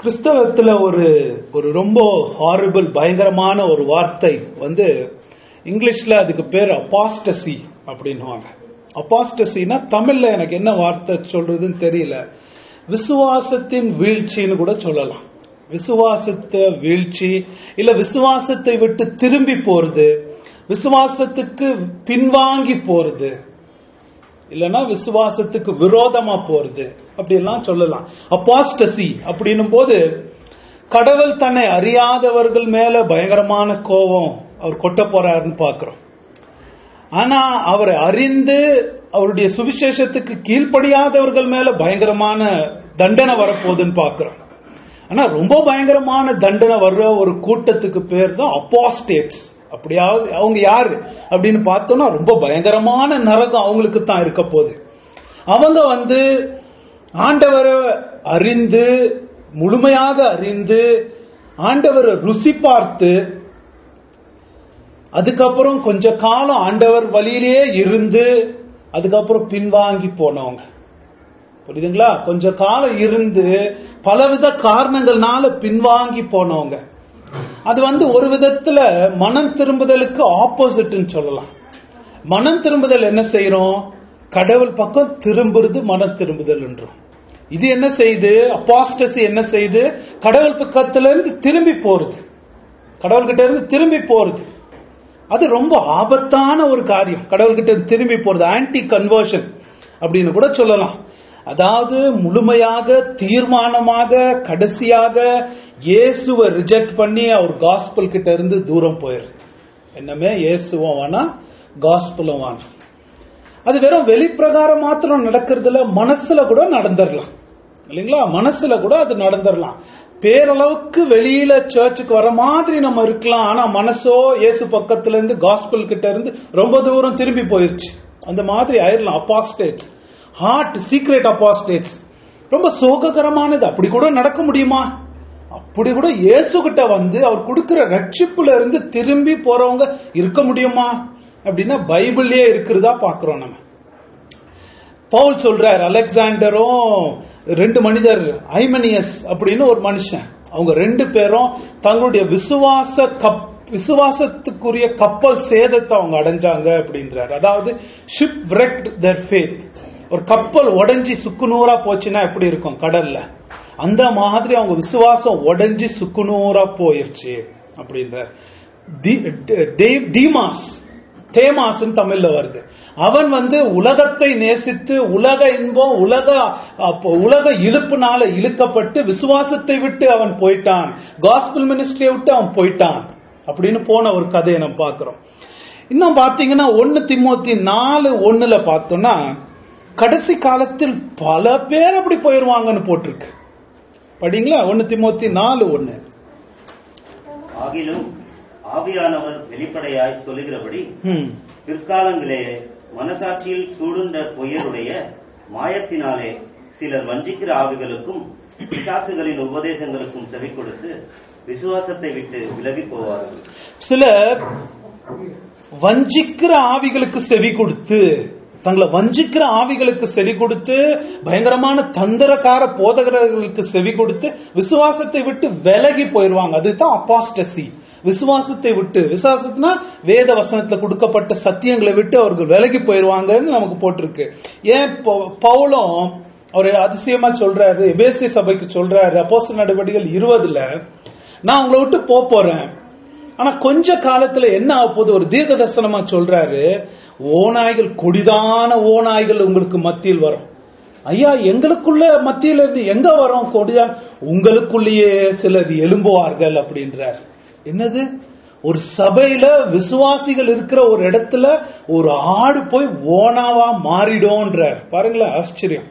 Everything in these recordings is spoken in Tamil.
கிறிஸ்தவத்துல ஒரு ஒரு ரொம்ப ஹாரிபிள் பயங்கரமான ஒரு வார்த்தை வந்து இங்கிலீஷ்ல அதுக்கு பேர் அப்பாஸ்டசி அப்படின்னுவாங்க அப்பாஸ்டசினா தமிழ்ல எனக்கு என்ன வார்த்தை சொல்றதுன்னு தெரியல விசுவாசத்தின் வீழ்ச்சின்னு கூட சொல்லலாம் விசுவாசத்தை வீழ்ச்சி இல்ல விசுவாசத்தை விட்டு திரும்பி போறது விசுவாசத்துக்கு பின்வாங்கி போறது இல்லைன்னா விசுவாசத்துக்கு விரோதமா போறது அப்படி எல்லாம் சொல்லலாம் அப்பாஸ்டசி அப்படின்னும் போது கடவுள் தன்னை அறியாதவர்கள் மேல பயங்கரமான கோபம் அவர் கொட்ட போறாருன்னு பாக்குறோம் ஆனா அவரை அறிந்து அவருடைய சுவிசேஷத்துக்கு கீழ்ப்படியாதவர்கள் மேல பயங்கரமான தண்டனை வரப்போகுதுன்னு பாக்குறோம் ஆனா ரொம்ப பயங்கரமான தண்டனை வர்ற ஒரு கூட்டத்துக்கு பேர் தான் அப்பாஸ்டேட்ஸ் அப்படியாவது அவங்க யாரு அப்படின்னு பார்த்தோம்னா ரொம்ப பயங்கரமான நரகம் அவங்களுக்கு தான் இருக்க போகுது அவங்க வந்து ஆண்டவரை அறிந்து முழுமையாக அறிந்து ஆண்டவரை ருசி பார்த்து அதுக்கப்புறம் கொஞ்ச காலம் ஆண்டவர் வழியிலேயே இருந்து அதுக்கப்புறம் பின்வாங்கி போனவங்க புரியுதுங்களா கொஞ்ச காலம் இருந்து பலவித காரணங்கள்னால பின்வாங்கி போனவங்க அது வந்து ஒரு விதத்துல மனம் திரும்புதலுக்கு ஆப்போசிட்னு சொல்லலாம் மனம் திரும்புதல் என்ன செய்யறோம் கடவுள் பக்கம் திரும்புறது மனம் திரும்புதல் என்றும் இது என்ன செய்யுது அப்பாஸ்டசி என்ன செய்யுது கடவுள் பக்கத்துல இருந்து திரும்பி போறது கடவுள்கிட்ட இருந்து திரும்பி போறது அது ரொம்ப ஆபத்தான ஒரு காரியம் கடவுள்கிட்ட இருந்து திரும்பி போறது ஆன்டி கன்வர்ஷன் அப்படின்னு கூட சொல்லலாம் அதாவது முழுமையாக தீர்மானமாக கடைசியாக இயேசுவை ரிஜெக்ட் பண்ணி அவர் காஸ்பல் கிட்ட இருந்து தூரம் போயிருது என்னமே இயேசுவும் வேணாம் காஸ்பலும் வேணாம் அது வெறும் வெளிப்பிரகாரம் மாத்திரம் நடக்கிறதுல மனசுல கூட நடந்துடலாம் இல்லைங்களா மனசுல கூட அது நடந்துடலாம் பேரளவுக்கு வெளியில சர்ச்சுக்கு வர மாதிரி நம்ம இருக்கலாம் ஆனா மனசோ இயேசு பக்கத்துல இருந்து காஸ்பல் கிட்ட இருந்து ரொம்ப தூரம் திரும்பி போயிருச்சு அந்த மாதிரி ஆயிரலாம் அப்பாஸ்டேட்ஸ் ஹார்ட் சீக்ரெட் அப்பாஸ்டேட்ஸ் ரொம்ப சோககரமானது அப்படி கூட நடக்க முடியுமா அப்படி கூட இயேசு கிட்ட வந்து அவர் கொடுக்கிற ரட்சிப்புல இருந்து திரும்பி போறவங்க இருக்க முடியுமா அப்படின்னா பைபிள்லயே இருக்கிறதா பாக்குறோம் நம்ம பவுல் சொல்றார் அலெக்சாண்டரும் ரெண்டு மனிதர் ஐமனியஸ் அப்படின்னு ஒரு மனுஷன் அவங்க ரெண்டு பேரும் தங்களுடைய விசுவாச கப் விசுவாசத்துக்குரிய கப்பல் சேதத்தை அவங்க அடைஞ்சாங்க அப்படின்றார் அதாவது ஷிப் ரெக்ட் தர் ஃபேத் ஒரு கப்பல் உடைஞ்சி சுக்குநூறா போச்சுன்னா எப்படி இருக்கும் கடல்ல அந்த மாதிரி அவங்க விசுவாசம் உடைஞ்சி சுக்குநூறா போயிருச்சு அப்படின்றார் டீமாஸ் தேமாஸ் தமிழ்ல வருது அவன் வந்து உலகத்தை நேசித்து உலக இன்பம் உலக உலக இழுப்புனால இழுக்கப்பட்டு விசுவாசத்தை விட்டு அவன் போயிட்டான் காஸ்பிள் மினிஸ்ட்ரியை விட்டு அவன் போயிட்டான் அப்படின்னு போன ஒரு கதையை நம்ம பாக்குறோம் இன்னும் பாத்தீங்கன்னா ஒன்னு திமுத்தி நாலு ஒண்ணுல பார்த்தோம்னா கடைசி காலத்தில் பல பேர் அப்படி போயிருவாங்கன்னு போட்டிருக்கு படிங்களா ஒன்னு திமுத்தி நாலு ஒண்ணு ஆகிலும் ஆவியானவர் வெளிப்படையாய் சொல்லுகிறபடி ம் பிற்காலங்களே மனசாட்சியில் சூடுண்ட பொய்யருடைய மாயத்தினாலே சிலர் வஞ்சிக்கிற ஆவிகளுக்கும் பிசாசுகளின் உபதேசங்களுக்கும் செவி கொடுத்து விசுவாசத்தை விட்டு விலகி போவார்கள் சிலர் வஞ்சிக்கிற ஆவிகளுக்கு செவி கொடுத்து தங்களை வஞ்சிக்கிற ஆவிகளுக்கு செவி கொடுத்து பயங்கரமான தந்திரக்கார போதகர்களுக்கு செவி கொடுத்து விசுவாசத்தை விட்டு விலகி போயிருவாங்க அதுதான் அப்பாஸ்டசி விசுவாசத்தை விட்டு விசுவாசத்தினா வேத வசனத்துல கொடுக்கப்பட்ட சத்தியங்களை விட்டு அவர்கள் விலகி போயிருவாங்கன்னு நமக்கு போட்டிருக்கு ஏன் பவுலும் அவர் அதிசயமா சொல்றாரு எபேசி சபைக்கு சொல்றாரு அப்போச நடவடிக்கைகள் இருபதுல நான் உங்களை விட்டு போக போறேன் ஆனா கொஞ்ச காலத்துல என்ன ஆக போகுது ஒரு தீர்க்க தரிசனமா சொல்றாரு ஓநாய்கள் கொடிதான ஓநாய்கள் உங்களுக்கு மத்தியில் வரும் ஐயா எங்களுக்குள்ள மத்தியில இருந்து எங்க வரும் கொடிதான் உங்களுக்குள்ளேயே சிலர் எழும்புவார்கள் அப்படின்றார் என்னது ஒரு சபையில விசுவாசிகள் இருக்கிற ஒரு இடத்துல ஒரு ஆடு போய் ஓனாவா மாறிடும்ன்றார் பாருங்களேன் ஆச்சரியம்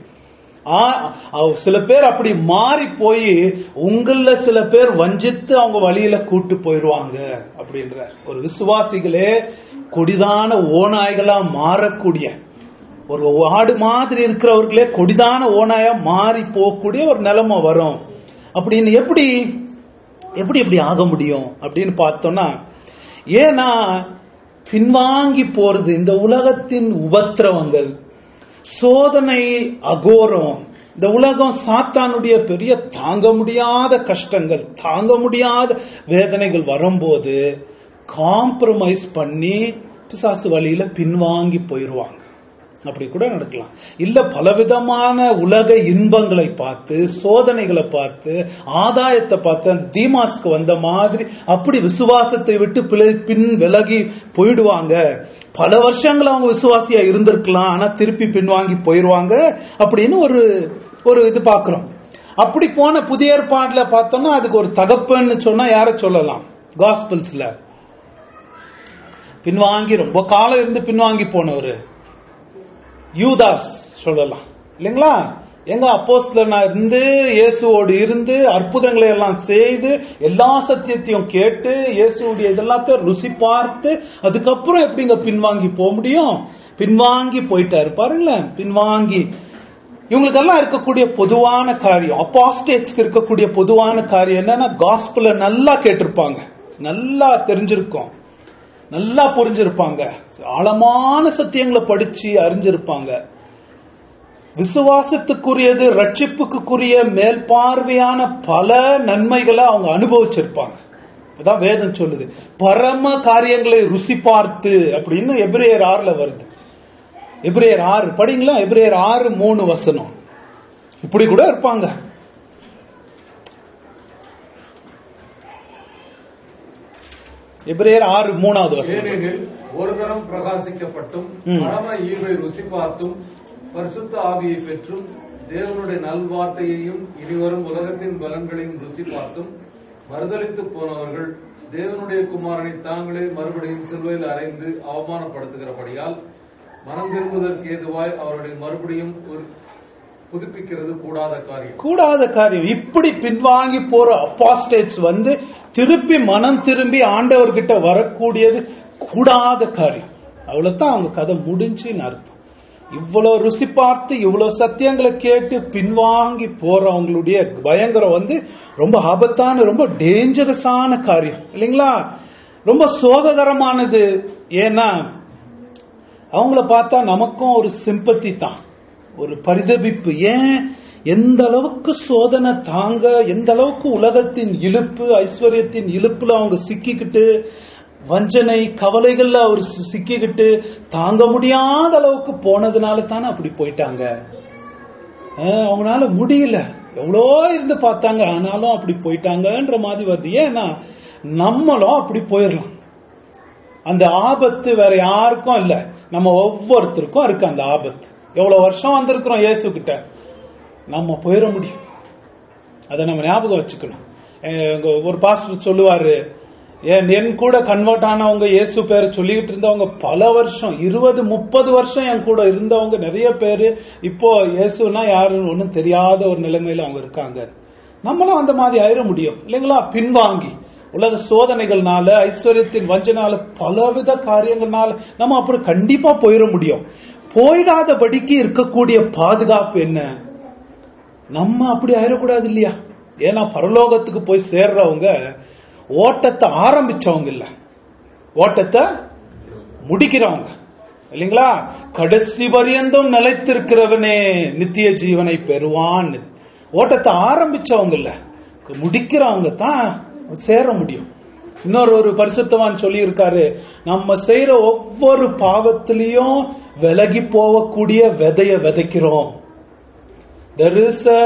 சில பேர் அப்படி மாறி போய் உங்கள சில பேர் வஞ்சித்து அவங்க வழியில கூட்டு போயிருவாங்க அப்படின்றார் ஒரு விசுவாசிகளே கொடிதான ஓநாய்களா மாறக்கூடிய ஒரு ஆடு மாதிரி இருக்கிறவர்களே கொடிதான ஓநாயா மாறி போகக்கூடிய ஒரு நிலைமை வரும் அப்படின்னு எப்படி எப்படி எப்படி ஆக முடியும் அப்படின்னு பார்த்தோம்னா ஏன்னா பின்வாங்கி போறது இந்த உலகத்தின் உபத்திரவங்கள் சோதனை அகோரம் இந்த உலகம் சாத்தானுடைய பெரிய தாங்க முடியாத கஷ்டங்கள் தாங்க முடியாத வேதனைகள் வரும்போது காம்ப்ரமைஸ் பண்ணி பிசாசு வழியில பின்வாங்கி போயிருவாங்க அப்படி கூட நடக்கலாம் இல்ல பலவிதமான உலக இன்பங்களை பார்த்து சோதனைகளை பார்த்து ஆதாயத்தை பார்த்து அந்த தீமாஸ்க்கு வந்த மாதிரி அப்படி விசுவாசத்தை விட்டு பிழை- பின் விலகி போயிடுவாங்க பல வருஷங்கள் அவங்க விசுவாசியா இருந்திருக்கலாம் ஆனா திருப்பி பின்வாங்கி போயிருவாங்க அப்படின்னு ஒரு ஒரு இது பாக்குறோம் அப்படி போன புதிய ஏற்பாடுல பார்த்தோம்னா அதுக்கு ஒரு தகப்பன்னு சொன்னா யார சொல்லலாம் காஸ்பிள்ஸ்ல பின்வாங்கி ரொம்ப காலம் இருந்து பின்வாங்கி போனவரு யூதாஸ் சொல்லலாம் இல்லைங்களா எங்க அப்போஸ்தலனா இருந்து இயேசுவோடு இருந்து அற்புதங்களை எல்லாம் செய்து எல்லா சத்தியத்தையும் கேட்டு இயேசுடைய இதெல்லாத்தையும் ருசி பார்த்து அதுக்கப்புறம் எப்படிங்க பின்வாங்கி போக முடியும் பின்வாங்கி போயிட்டாரு பாருங்களேன் பின்வாங்கி இவங்களுக்கெல்லாம் இருக்கக்கூடிய பொதுவான காரியம் அப்பாஸ்டேட்ஸ்க்கு இருக்கக்கூடிய பொதுவான காரியம் என்னன்னா காஸ்பிள நல்லா கேட்டிருப்பாங்க நல்லா தெரிஞ்சிருக்கும் நல்லா புரிஞ்சிருப்பாங்க ஆழமான சத்தியங்களை படிச்சு அறிஞ்சிருப்பாங்க விசுவாசத்துக்குரியது ரட்சிப்புக்குரிய மேல்பார்வையான பல நன்மைகளை அவங்க அனுபவிச்சிருப்பாங்க அதான் வேதம் சொல்லுது பரம காரியங்களை ருசி பார்த்து அப்படின்னு எபிரேயர் ஆறுல வருது எபிரேயர் ஆறு படிங்களா எபிரேயர் ஆறு மூணு வசனம் இப்படி கூட இருப்பாங்க எபிரேயர் ஆறு மூணாவது வசனம் ஏனெனில் ஒரு தரம் பிரகாசிக்கப்பட்டும் ம். பரம ஈவை ருசி பார்த்தும் பரிசுத்த ஆவியை பெற்றும் தேவனுடைய நல்வார்த்தையையும் இனிவரும் உலகத்தின் பலன்களையும் ருசி பார்த்தும் மறுதளித்து போனவர்கள் தேவனுடைய குமாரனை தாங்களே மறுபடியும் சிலுவையில் அறைந்து அவமானப்படுத்துகிறபடியால் மனம் திரும்புவதற்கு ஏதுவாய் அவருடைய மறுபடியும் ஒரு புதுப்பிக்கிறது கூடாத காரியம் கூடாத காரியம் இப்படி பின்வாங்கி போற அப்பாஸ்டேட்ஸ் வந்து திருப்பி மனம் திரும்பி ஆண்டவர்கிட்ட வரக்கூடியது கூடாத காரியம் அவ்வளவுதான் அவங்க கதை முடிஞ்சுன்னு அர்த்தம் இவ்வளவு ருசி பார்த்து இவ்வளவு சத்தியங்களை கேட்டு பின்வாங்கி போறவங்களுடைய பயங்கரம் வந்து ரொம்ப ஆபத்தான ரொம்ப டேஞ்சரஸான காரியம் இல்லைங்களா ரொம்ப சோககரமானது ஏன்னா அவங்கள பார்த்தா நமக்கும் ஒரு சிம்பத்தி தான் ஒரு பரிதபிப்பு ஏன் எந்த அளவுக்கு சோதனை தாங்க எந்த அளவுக்கு உலகத்தின் இழுப்பு ஐஸ்வர்யத்தின் இழுப்புல அவங்க சிக்கிக்கிட்டு வஞ்சனை கவலைகள்ல அவர் சி- சிக்கிக்கிட்டு தாங்க முடியாத அளவுக்கு போனதுனால தானே அப்படி போயிட்டாங்க அஹ் அவங்களால முடியல எவ்வளோ இருந்து பார்த்தாங்க ஆனாலும் அப்படி போயிட்டாங்கன்ற மாதிரி வருது ஏன்னா நம்மளும் அப்படி போயிடலாம் அந்த ஆபத்து வேற யாருக்கும் இல்ல நம்ம ஒவ்வொருத்தருக்கும் இருக்கு அந்த ஆபத்து எவ்வளவு வருஷம் வந்திருக்கிறோம் இயேசு கிட்ட நம்ம போயிட முடியும் அதை நம்ம ஞாபகம் வச்சுக்கணும் அஹ் இங்க ஒரு பாஸ்டர் சொல்லுவாரு என் என் கூட கன்வெர்ட் ஆனவங்க இயேசு பேரை சொல்லிக்கிட்டு இருந்தவங்க பல வருஷம் இருபது முப்பது வருஷம் என் கூட இருந்தவங்க நிறைய பேரு இப்போ இயேசுனா யாருன்னு ஒண்ணும் தெரியாத ஒரு நிலைமையில அவங்க இருக்காங்க நம்மளும் அந்த மாதிரி ஆயிட முடியும் இல்லைங்களா பின்வாங்கி உலக சோதனைகள்னால ஐஸ்வர்யத்தின் வஞ்சனால பலவித காரியங்கள்னால நம்ம அப்படி கண்டிப்பா போயிட முடியும் போயிடாதபடிக்கு இருக்கக்கூடிய பாதுகாப்பு என்ன நம்ம அப்படி ஆயிடக்கூடாது இல்லையா ஏன்னா பரலோகத்துக்கு போய் சேர்றவங்க ஓட்டத்தை ஆரம்பிச்சவங்க இல்ல ஓட்டத்தை முடிக்கிறவங்க இல்லைங்களா கடைசி பரியந்தம் நிலைத்திருக்கிறவனே நித்திய ஜீவனை பெறுவான் ஓட்டத்தை ஆரம்பிச்சவங்க இல்ல முடிக்கிறவங்க தான் சேர முடியும் இன்னொரு ஒரு பரிசுத்தவான் சொல்லி இருக்காரு நம்ம செய்யற ஒவ்வொரு பாவத்திலையும் விலகி போகக்கூடிய விதைய விதைக்கிறோம் there is a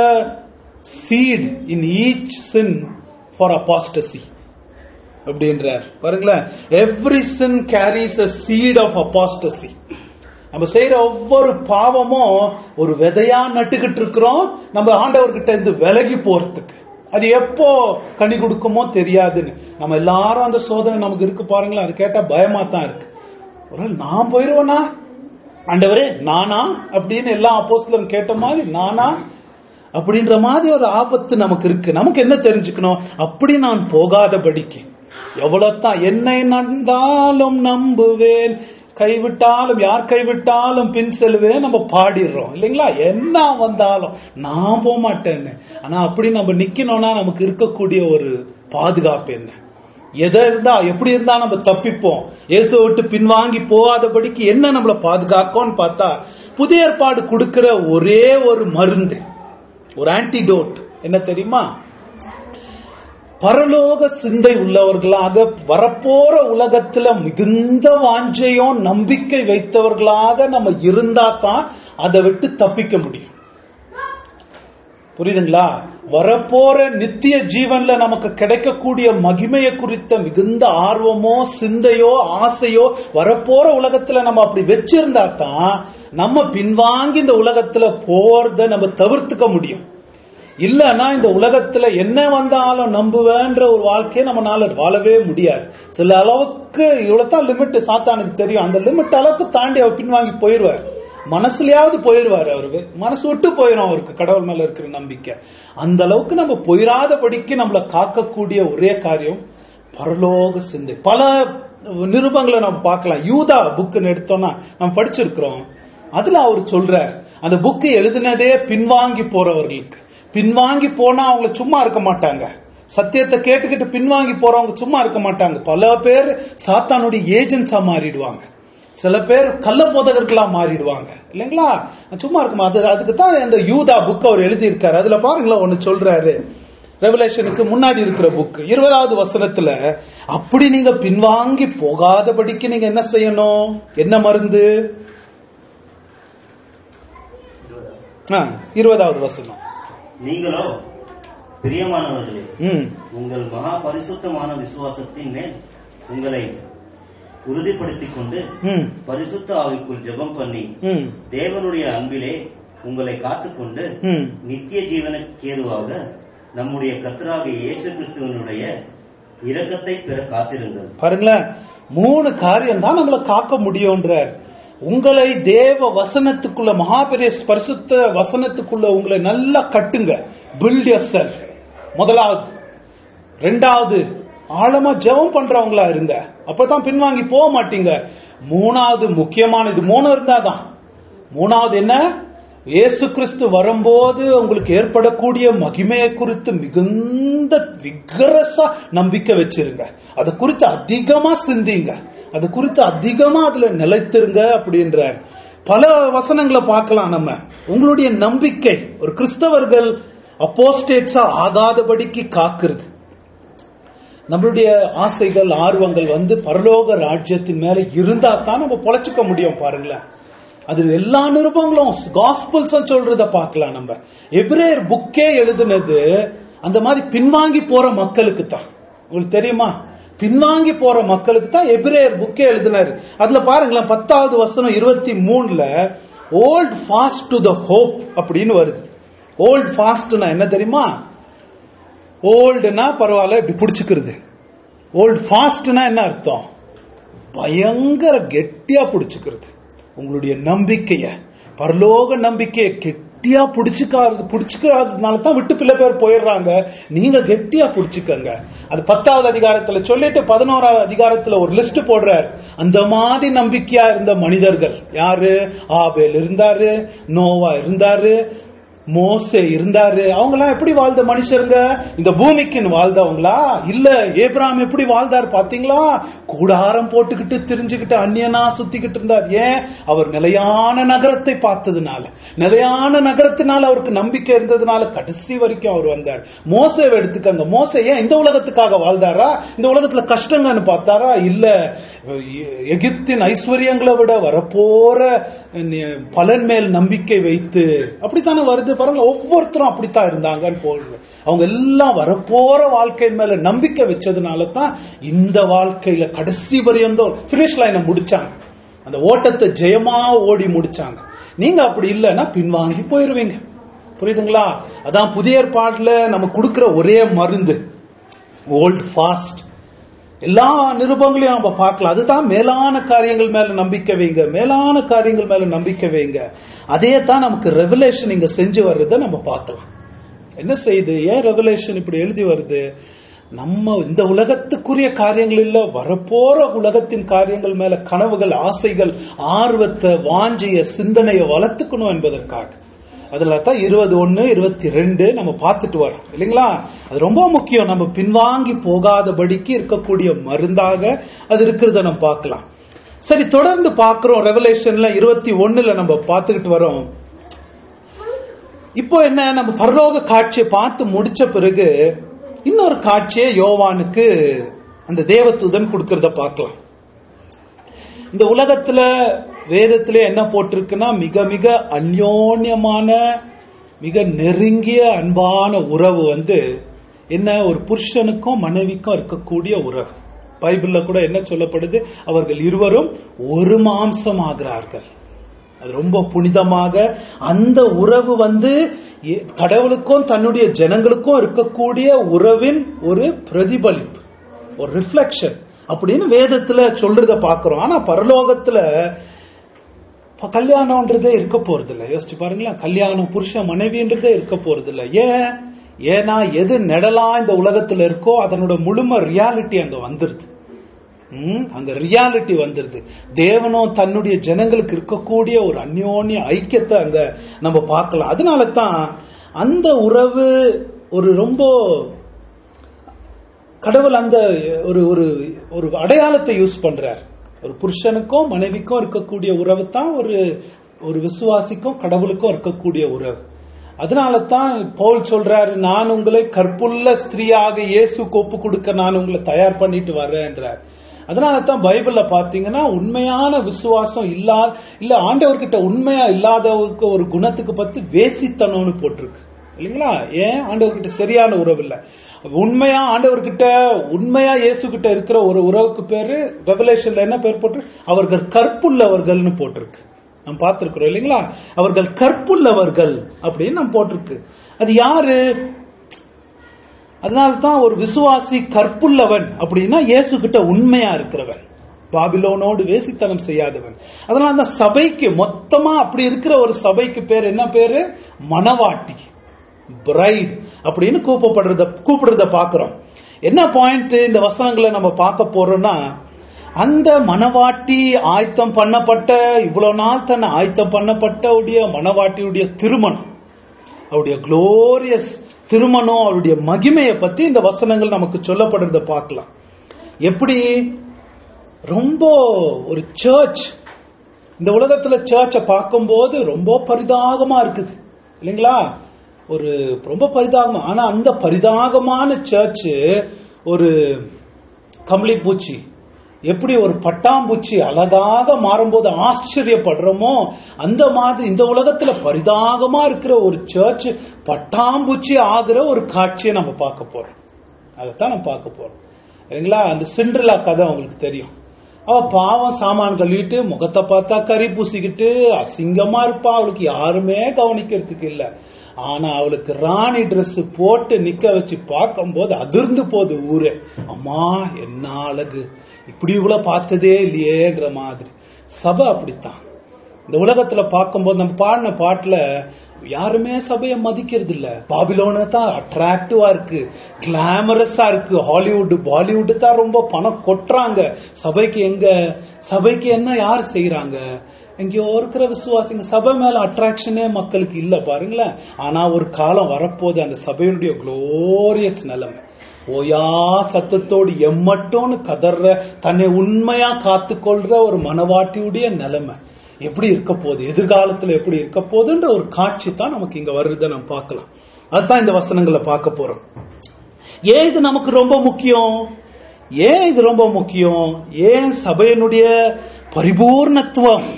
seed in each sin for apostasy அப்படின்றார் பாருங்களேன் every sin carries a seed of apostasy நம்ம செய்யற ஒவ்வொரு பாவமும் ஒரு விதையா நட்டுக்கிட்டு இருக்கிறோம் நம்ம ஆண்டவர்கிட்ட இருந்து விலகி போறதுக்கு அது எப்போ கனி கொடுக்குமோ தெரியாதுன்னு நம்ம எல்லாரும் அந்த சோதனை நமக்கு இருக்கு பாருங்களேன் அது கேட்டா பயமா தான் இருக்கு ஒரு நாள் நான் போயிருவேனா ஆண்டவரே நானா அப்படின்னு எல்லா அப்போஸ்தலரும் கேட்ட மாதிரி நானா அப்படின்ற மாதிரி ஒரு ஆபத்து நமக்கு இருக்கு நமக்கு என்ன தெரிஞ்சுக்கணும் அப்படி நான் போகாதபடிக்கு எவ்வளவுதான் என்னை நடந்தாலும் நம்புவேன் கைவிட்டாலும் யார் கைவிட்டாலும் பின் செல்வேன் நம்ம பாடிடுறோம் இல்லைங்களா என்ன வந்தாலும் நான் போக மாட்டேன்னு ஆனா அப்படி நம்ம நிக்கணும்னா நமக்கு இருக்கக்கூடிய ஒரு பாதுகாப்பு என்ன எதை இருந்தா எப்படி இருந்தா நம்ம தப்பிப்போம் இயேசுவை விட்டு பின்வாங்கி போகாதபடிக்கு என்ன நம்மளை பாதுகாக்கும்னு பார்த்தா புதிய ஏற்பாடு கொடுக்கிற ஒரே ஒரு மருந்து ஒரு ஆன்டிடோட் என்ன தெரியுமா பரலோக சிந்தை உள்ளவர்களாக வரப்போற உலகத்துல மிகுந்த வாஞ்சையும் நம்பிக்கை வைத்தவர்களாக நம்ம இருந்தா தான் அதை விட்டு தப்பிக்க முடியும் புரியுதுங்களா வரப்போற நித்திய ஜீவன்ல நமக்கு கிடைக்கக்கூடிய மகிமையை குறித்த மிகுந்த ஆர்வமோ சிந்தையோ ஆசையோ வரப்போற உலகத்துல நம்ம அப்படி வச்சிருந்தா தான் நம்ம பின்வாங்கி இந்த உலகத்துல போறத நம்ம தவிர்த்துக்க முடியும் இல்லன்னா இந்த உலகத்துல என்ன வந்தாலும் நம்புவேன்ற ஒரு வாழ்க்கையை நம்மளால வாழவே முடியாது சில அளவுக்கு இவ்வளவுதான் லிமிட் சாத்தானுக்கு தெரியும் அந்த லிமிட் அளவுக்கு தாண்டி அவர் பின்வாங்கி போயிருவார் மனசுலயாவது போயிருவாரு அவருக்கு மனசு விட்டு போயிடும் அவருக்கு கடவுள் மேல இருக்கிற நம்பிக்கை அந்த அளவுக்கு நம்ம போயிராதபடிக்கு நம்மளை காக்கக்கூடிய ஒரே காரியம் பரலோக சிந்தை பல நிருபங்களை நம்ம பார்க்கலாம் யூதா புக்குன்னு எடுத்தோம்னா நம்ம படிச்சிருக்கிறோம் அதுல அவர் சொல்றார் அந்த புக்கு எழுதினதே பின்வாங்கி போறவர்களுக்கு பின்வாங்கி போனா அவங்க சும்மா இருக்க மாட்டாங்க சத்தியத்தை கேட்டுக்கிட்டு பின்வாங்கி போறவங்க சும்மா இருக்க மாட்டாங்க பல பேர் சாத்தானுடைய ஏஜென்ட்ஸா மாறிடுவாங்க சில பேர் கள்ள போதகர்களா மாறிடுவாங்க இல்லைங்களா சும்மா இருக்குமா அது அதுக்கு தான் இந்த யூதா புக் அவர் எழுதியிருக்காரு அதுல பாருங்களேன் ஒன்னு சொல்றாரு ரெவலேஷனுக்கு முன்னாடி இருக்கிற புக் இருபதாவது வசனத்துல அப்படி நீங்க பின்வாங்கி போகாதபடிக்கு நீங்க என்ன செய்யணும் என்ன மருந்து ஆ, இருபதாவது வசனம் நீங்களோ பிரியமானவர்களே ம் உங்கள் மகா பரிசுத்தமான விசுவாசத்தின் மேல் உங்களை உறுதிப்படுத்திக் கொண்டு ம் பரிசுத்த ஆவிக்குள் ஜெபம் பண்ணி ம் தேவனுடைய அன்பிலே உங்களை காத்துக்கொண்டு ம் நித்திய ஜீவனுக்கு ஏதுவாக நம்முடைய கர்த்தராகிய இயேசு கிறிஸ்துவனுடைய இரக்கத்தை பெற காத்திருங்கள் பாருங்களேன் மூணு காரியம் தான் நம்மளை காக்க முடியும்ன்றார் உங்களை தேவ வசனத்துக்குள்ள மகாபெரிய பரிசுத்த வசனத்துக்குள்ள உங்களை நல்லா கட்டுங்க பில்ட் யோர் செல்ஃப் முதலாவது ரெண்டாவது ஆழமா ஜெபம் பண்றவங்களா இருங்க அப்பதான் பின்வாங்கி போக மாட்டீங்க மூணாவது முக்கியமானது மூணு இருந்தாதான் மூணாவது என்ன இயேசு கிறிஸ்து வரும்போது உங்களுக்கு ஏற்படக்கூடிய மகிமையை குறித்து மிகுந்த விகரசா நம்பிக்கை வச்சிருங்க அது குறித்து அதிகமா சிந்திங்க அது குறித்து அதிகமா அதுல நிலைத்திருங்க அப்படின்றார் பல வசனங்களை பார்க்கலாம் நம்ம உங்களுடைய நம்பிக்கை ஒரு கிறிஸ்தவர்கள் அப்போஸ்டேட்ஸா ஆகாதபடிக்கு காக்குறது நம்மளுடைய ஆசைகள் ஆர்வங்கள் வந்து பரலோக ராஜ்யத்தின் மேல இருந்தா தான் நம்ம பொழைச்சுக்க முடியும் பாருங்களேன் அது எல்லா நிருபங்களும் காஸ்பிள்ஸ் சொல்றத பார்க்கலாம் நம்ம எபிரேயர் புக்கே எழுதுனது அந்த மாதிரி பின்வாங்கி போற மக்களுக்கு தான் உங்களுக்கு தெரியுமா பின்வாங்கி போற மக்களுக்கு தான் எபிரேயர் புக்கே எழுதினாரு அதுல பாருங்களேன் பத்தாவது வசனம் இருபத்தி மூணுல hold fast to the hope அப்படின்னு வருது ஓல்ட் ஃபாஸ்ட்னா என்ன தெரியுமா ஓல்டுனா பரவாயில்ல இப்படி பிடிச்சுக்கிறது ஓல்டு ஃபாஸ்ட்னா என்ன அர்த்தம் பயங்கர கெட்டியா பிடிச்சுக்கிறது உங்களுடைய நம்பிக்கைய பரலோக நம்பிக்கையை கெட்டியா பிடிச்சுக்காது பிடிச்சுக்காததுனால தான் விட்டு பிள்ளை பேர் போயிடுறாங்க நீங்க கெட்டியா பிடிச்சுக்கங்க அது பத்தாவது அதிகாரத்துல சொல்லிட்டு பதினோராவது அதிகாரத்துல ஒரு லிஸ்ட் போடுறார் அந்த மாதிரி நம்பிக்கையா இருந்த மனிதர்கள் யாரு ஆபேல் இருந்தாரு நோவா இருந்தாரு மோசே இருந்தாரு அவங்க எல்லாம் எப்படி வாழ்ந்த மனுஷருங்க இந்த பூமிக்குன்னு வாழ்ந்தவங்களா இல்ல ஏப்ராம் எப்படி வாழ்ந்தார் பாத்தீங்களா கூடாரம் போட்டுக்கிட்டு திரிஞ்சுக்கிட்டு அந்நியனா சுத்திக்கிட்டு இருந்தார் ஏன் அவர் நிலையான நகரத்தை பார்த்ததுனால நிலையான நகரத்தினால அவருக்கு நம்பிக்கை இருந்ததுனால கடைசி வரைக்கும் அவர் வந்தார் மோசேவை எடுத்துக்கங்க மோசே ஏன் இந்த உலகத்துக்காக வாழ்ந்தாரா இந்த உலகத்துல கஷ்டங்கன்னு பார்த்தாரா இல்ல எ- எகிப்தின் ஐஸ்வர்யங்களை விட வரப்போற நி- பலன் மேல் நம்பிக்கை வைத்து அப்படித்தானே வருது பாருங்க ஒவ்வொருத்தரும் அப்படித்தான் இருந்தாங்கன்னு போடுது அவங்க எல்லாம் வரப்போற வாழ்க்கை மேல நம்பிக்கை வச்சதுனால தான் இந்த வாழ்க்கையில கடைசி வரையும் பினிஷ் லைனை முடிச்சாங்க அந்த ஓட்டத்தை ஜெயமா ஓடி முடிச்சாங்க நீங்க அப்படி இல்லைன்னா பின்வாங்கி போயிருவீங்க புரியுதுங்களா அதான் புதிய ஏற்பாடுல நம்ம கொடுக்கிற ஒரே மருந்து ஓல்ட் ஃபாஸ்ட் எல்லா நிருபங்களையும் நம்ம பார்க்கலாம் அதுதான் மேலான காரியங்கள் மேல நம்பிக்கை வைங்க மேலான காரியங்கள் மேல நம்பிக்கை வைங்க அதே தான் நமக்கு ரெவலேஷன் இங்க செஞ்சு வர்றதை நம்ம பார்க்கலாம் என்ன செய்யுது ஏன் ரெவலேஷன் இப்படி எழுதி வருது நம்ம இந்த உலகத்துக்குரிய காரியங்கள் இல்ல வரப்போற உலகத்தின் காரியங்கள் மேல கனவுகள் ஆசைகள் ஆர்வத்தை வாஞ்சிய சிந்தனையை வளர்த்துக்கணும் என்பதற்காக அதுல தான் இருபது ஒன்னு இருபத்தி ரெண்டு நம்ம பார்த்துட்டு வரோம் இல்லைங்களா அது ரொம்ப முக்கியம் நம்ம பின்வாங்கி போகாதபடிக்கு இருக்கக்கூடிய மருந்தாக அது இருக்கிறத நம்ம பார்க்கலாம் சரி தொடர்ந்து பார்க்கிறோம் ரெவலேஷன்ல இருபத்தி ஒண்ணுல நம்ம பார்த்துக்கிட்டு வரோம் இப்போ என்ன நம்ம பரலோக காட்சியை பார்த்து முடிச்ச பிறகு இன்னொரு காட்சியை யோவானுக்கு அந்த தேவதூதன் கொடுக்கறத பார்க்கலாம் இந்த உலகத்துல வேதத்திலே என்ன போட்டிருக்குன்னா மிக மிக அந்யோன்யமான மிக நெருங்கிய அன்பான உறவு வந்து என்ன ஒரு புருஷனுக்கும் மனைவிக்கும் இருக்கக்கூடிய உறவு பைபிள்ல கூட என்ன சொல்லப்படுது அவர்கள் இருவரும் ஒரு மாம்சம் ஆகிறார்கள் அது ரொம்ப புனிதமாக அந்த உறவு வந்து எ- கடவுளுக்கும் தன்னுடைய ஜனங்களுக்கும் இருக்கக்கூடிய உறவின் ஒரு பிரதிபலிப்பு ஒரு ரிஃப்ளெக்ஷன் அப்படின்னு வேதத்துல சொல்றத பாக்குறோம் ஆனா பரலோகத்துல இப்ப கல்யாணம்ன்றதே இருக்க போறது இல்ல யோசிச்சு பாருங்களேன் கல்யாணம் புருஷன் மனைவின்றதே இருக்க போறது இல்ல ஏன் ஏன்னா எது நெடலா இந்த உலகத்துல இருக்கோ அதனோட முழுமை ரியாலிட்டி அங்க வந்துருது ம், அங்க ரியாலிட்டி வந்துருது தேவனும் தன்னுடைய ஜனங்களுக்கு இருக்கக்கூடிய ஒரு அந்யோன்ய ஐக்கியத்தை அங்க நம்ம பார்க்கலாம் அதனால தான் அந்த உறவு ஒரு ரொம்ப கடவுள் அந்த ஒரு ஒரு ஒரு அடையாளத்தை யூஸ் பண்றார் ஒரு புருஷனுக்கும் மனைவிக்கும் இருக்கக்கூடிய உறவு தான் ஒரு ஒரு விசுவாசிக்கும் கடவுளுக்கும் இருக்கக்கூடிய உறவு அதனால தான் பவுல் சொல்றாரு நான் உங்களை கற்புள்ள ஸ்திரீயாக இயேசு ஒப்பு கொடுக்க நான் உங்களை தயார் பண்ணிட்டு வர்றேன்றார் அதனால தான் பைபிள்ல பாத்தீங்கன்னா உண்மையான விசுவாசம் இல்லா இல்ல ஆண்டவர்கிட்ட உண்மையா இல்லாதவருக்கு ஒரு குணத்துக்கு பத்தி வேசித்தனம்னு போட்டிருக்கு இல்லைங்களா ஏன் ஆண்டவர்கிட்ட சரியான உறவு இல்ல உண்மையா ஆண்டவர்கிட்ட உண்மையா இயேசு கிட்ட இருக்கிற ஒரு உறவுக்கு பேரு ரெவலேஷன்ல என்ன பேர் போட்டு அவர்கள் கற்புள்ளவர்கள்னு போட்டிருக்கு நம்ம பார்த்திருக்கிறோம் இல்லைங்களா அவர்கள் கற்புள்ளவர்கள் அப்படின்னு நம்ம போட்டிருக்கு அது யாரு அதனால தான் ஒரு விசுவாசி கற்புள்ளவன் அப்படின்னா இயேசு கிட்ட உண்மையா இருக்கிறவன் பாபிலோனோடு வேசித்தனம் செய்யாதவன் அதனால தான் சபைக்கு மொத்தமா அப்படி இருக்கிற ஒரு சபைக்கு பேர் என்ன பேரு மணவாட்டி பிரைட் அப்படின்னு கூப்பிடுறத கூப்பிடுறத பாக்குறோம் என்ன பாயிண்ட் இந்த வசனங்களை நம்ம பார்க்க போறோம்னா அந்த மணவாட்டி ஆயத்தம் பண்ணப்பட்ட இவ்வளவு நாள் தன்னை ஆயத்தம் பண்ணப்பட்ட உடைய மணவாட்டியுடைய திருமணம் அவருடைய குளோரியஸ் திருமணம் அவருடைய மகிமையை பத்தி இந்த வசனங்கள் நமக்கு சொல்லப்படுறத பார்க்கலாம் எப்படி ரொம்ப ஒரு சர்ச் இந்த உலகத்துல சர்ச்சை பார்க்கும்போது ரொம்ப பரிதாகமா இருக்குது இல்லைங்களா ஒரு ரொம்ப பரிதாகமா ஆனா அந்த பரிதாகமான சர்ச் ஒரு கம்பளி பூச்சி எப்படி ஒரு பட்டாம்பூச்சி அழகாக மாறும்போது ஆச்சரியப்படுறோமோ அந்த மாதிரி இந்த உலகத்துல பரிதாகமா இருக்கிற ஒரு சர்ச் பட்டாம்பூச்சி ஆகிற ஒரு காட்சியை நம்ம பார்க்க போறோம் அதைத்தான் நம்ம பார்க்க போறோம் இல்லைங்களா அந்த சிண்ட்ரலா கதை உங்களுக்கு தெரியும் அவ பாவம் சாமான் கழுவிட்டு முகத்தை பார்த்தா கறி பூசிக்கிட்டு அசிங்கமா இருப்பா அவளுக்கு யாருமே கவனிக்கிறதுக்கு இல்ல ஆனா அவளுக்கு ராணி Dress போட்டு நிக்க வச்சு பார்க்கும்போது அதிர்ந்து போகுது ஊரே அம்மா என்ன அழகு இப்படி இவ்வளவு பார்த்ததே இல்லையேங்கிற மாதிரி சபை அப்படித்தான் இந்த உலகத்துல பார்க்கும்போது நம்ம பாடின பாட்டுல யாருமே சபையை மதிக்கிறது இல்ல பாபிலோன தான் அட்ராக்டிவா இருக்கு கிளாமரஸா இருக்கு ஹாலிவுட் பாலிவுட் தான் ரொம்ப பணம் கொட்டுறாங்க சபைக்கு எங்க சபைக்கு என்ன யார் செய்யறாங்க எங்கேயோ இருக்கிற விசுவாசிங்க சபை மேல அட்ராக்ஷனே மக்களுக்கு இல்ல பாருங்களேன் ஆனா ஒரு காலம் வரப்போது அந்த சபையினுடைய குளோரியஸ் நிலைமை ஓயா சத்தத்தோடு எம்மட்டோன்னு கதற தன்னை உண்மையா காத்துக்கொள்ற ஒரு மனவாட்டியுடைய நிலைமை எப்படி இருக்க போகுது எதிர்காலத்துல எப்படி இருக்க போகுதுன்ற ஒரு காட்சி தான் நமக்கு இங்க வருறதை நம்ம பார்க்கலாம் அதுதான் இந்த வசனங்களை பார்க்க போறோம் ஏன் இது நமக்கு ரொம்ப முக்கியம் ஏன் இது ரொம்ப முக்கியம் ஏன் சபையினுடைய பரிபூர்ணத்துவம்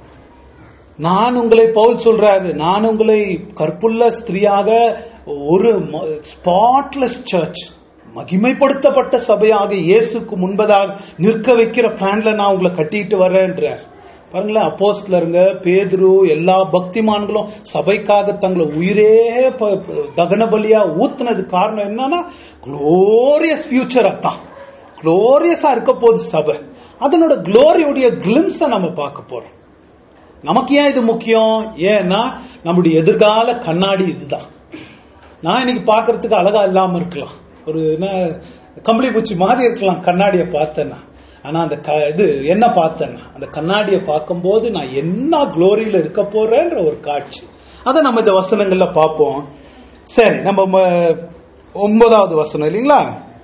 நான் உங்களை பவுல் சொல்றாரு நான் உங்களை கற்புள்ள ஸ்திரீயாக ஒரு ஸ்பாட்லெஸ் சர்ச் மகிமைப்படுத்தப்பட்ட சபையாக இயேசுக்கு முன்பதாக நிற்க வைக்கிற பிளான்ல நான் உங்களை கட்டிட்டு வரேன்றார் பாருங்களேன் அப்போஸ்லருங்க பேதுரு எல்லா பக்திமான்களும் சபைக்காக தங்களை உயிரே ப- ப- தகன பலியா ஊத்துனது காரணம் என்னன்னா குளோரியஸ் ஃபியூச்சர் அதான் குளோரியஸா இருக்க போகுது சபை அதனோட குளோரியுடைய கிளிம்ஸ நம்ம பார்க்க போறோம் நமக்கு ஏன் இது முக்கியம் ஏன்னா நம்முடைய எதிர்கால கண்ணாடி இதுதான் நான் இன்னைக்கு பார்க்கிறதுக்கு அழகா இல்லாம இருக்கலாம் ஒரு என்ன கம்பளி பூச்சி மாதிரி இருக்கலாம் கண்ணாடியை பார்த்தேன்னா ஆனா அந்த க- இது என்ன பார்த்தேன்னா அந்த கண்ணாடியை பார்க்கும்போது நான் என்ன குளோரியில இருக்க போறேன்ற ஒரு காட்சி அதை நம்ம இந்த வசனங்கள்ல பார்ப்போம் சரி நம்ம ம- ஒன்பதாவது வசனம் இல்லைங்களா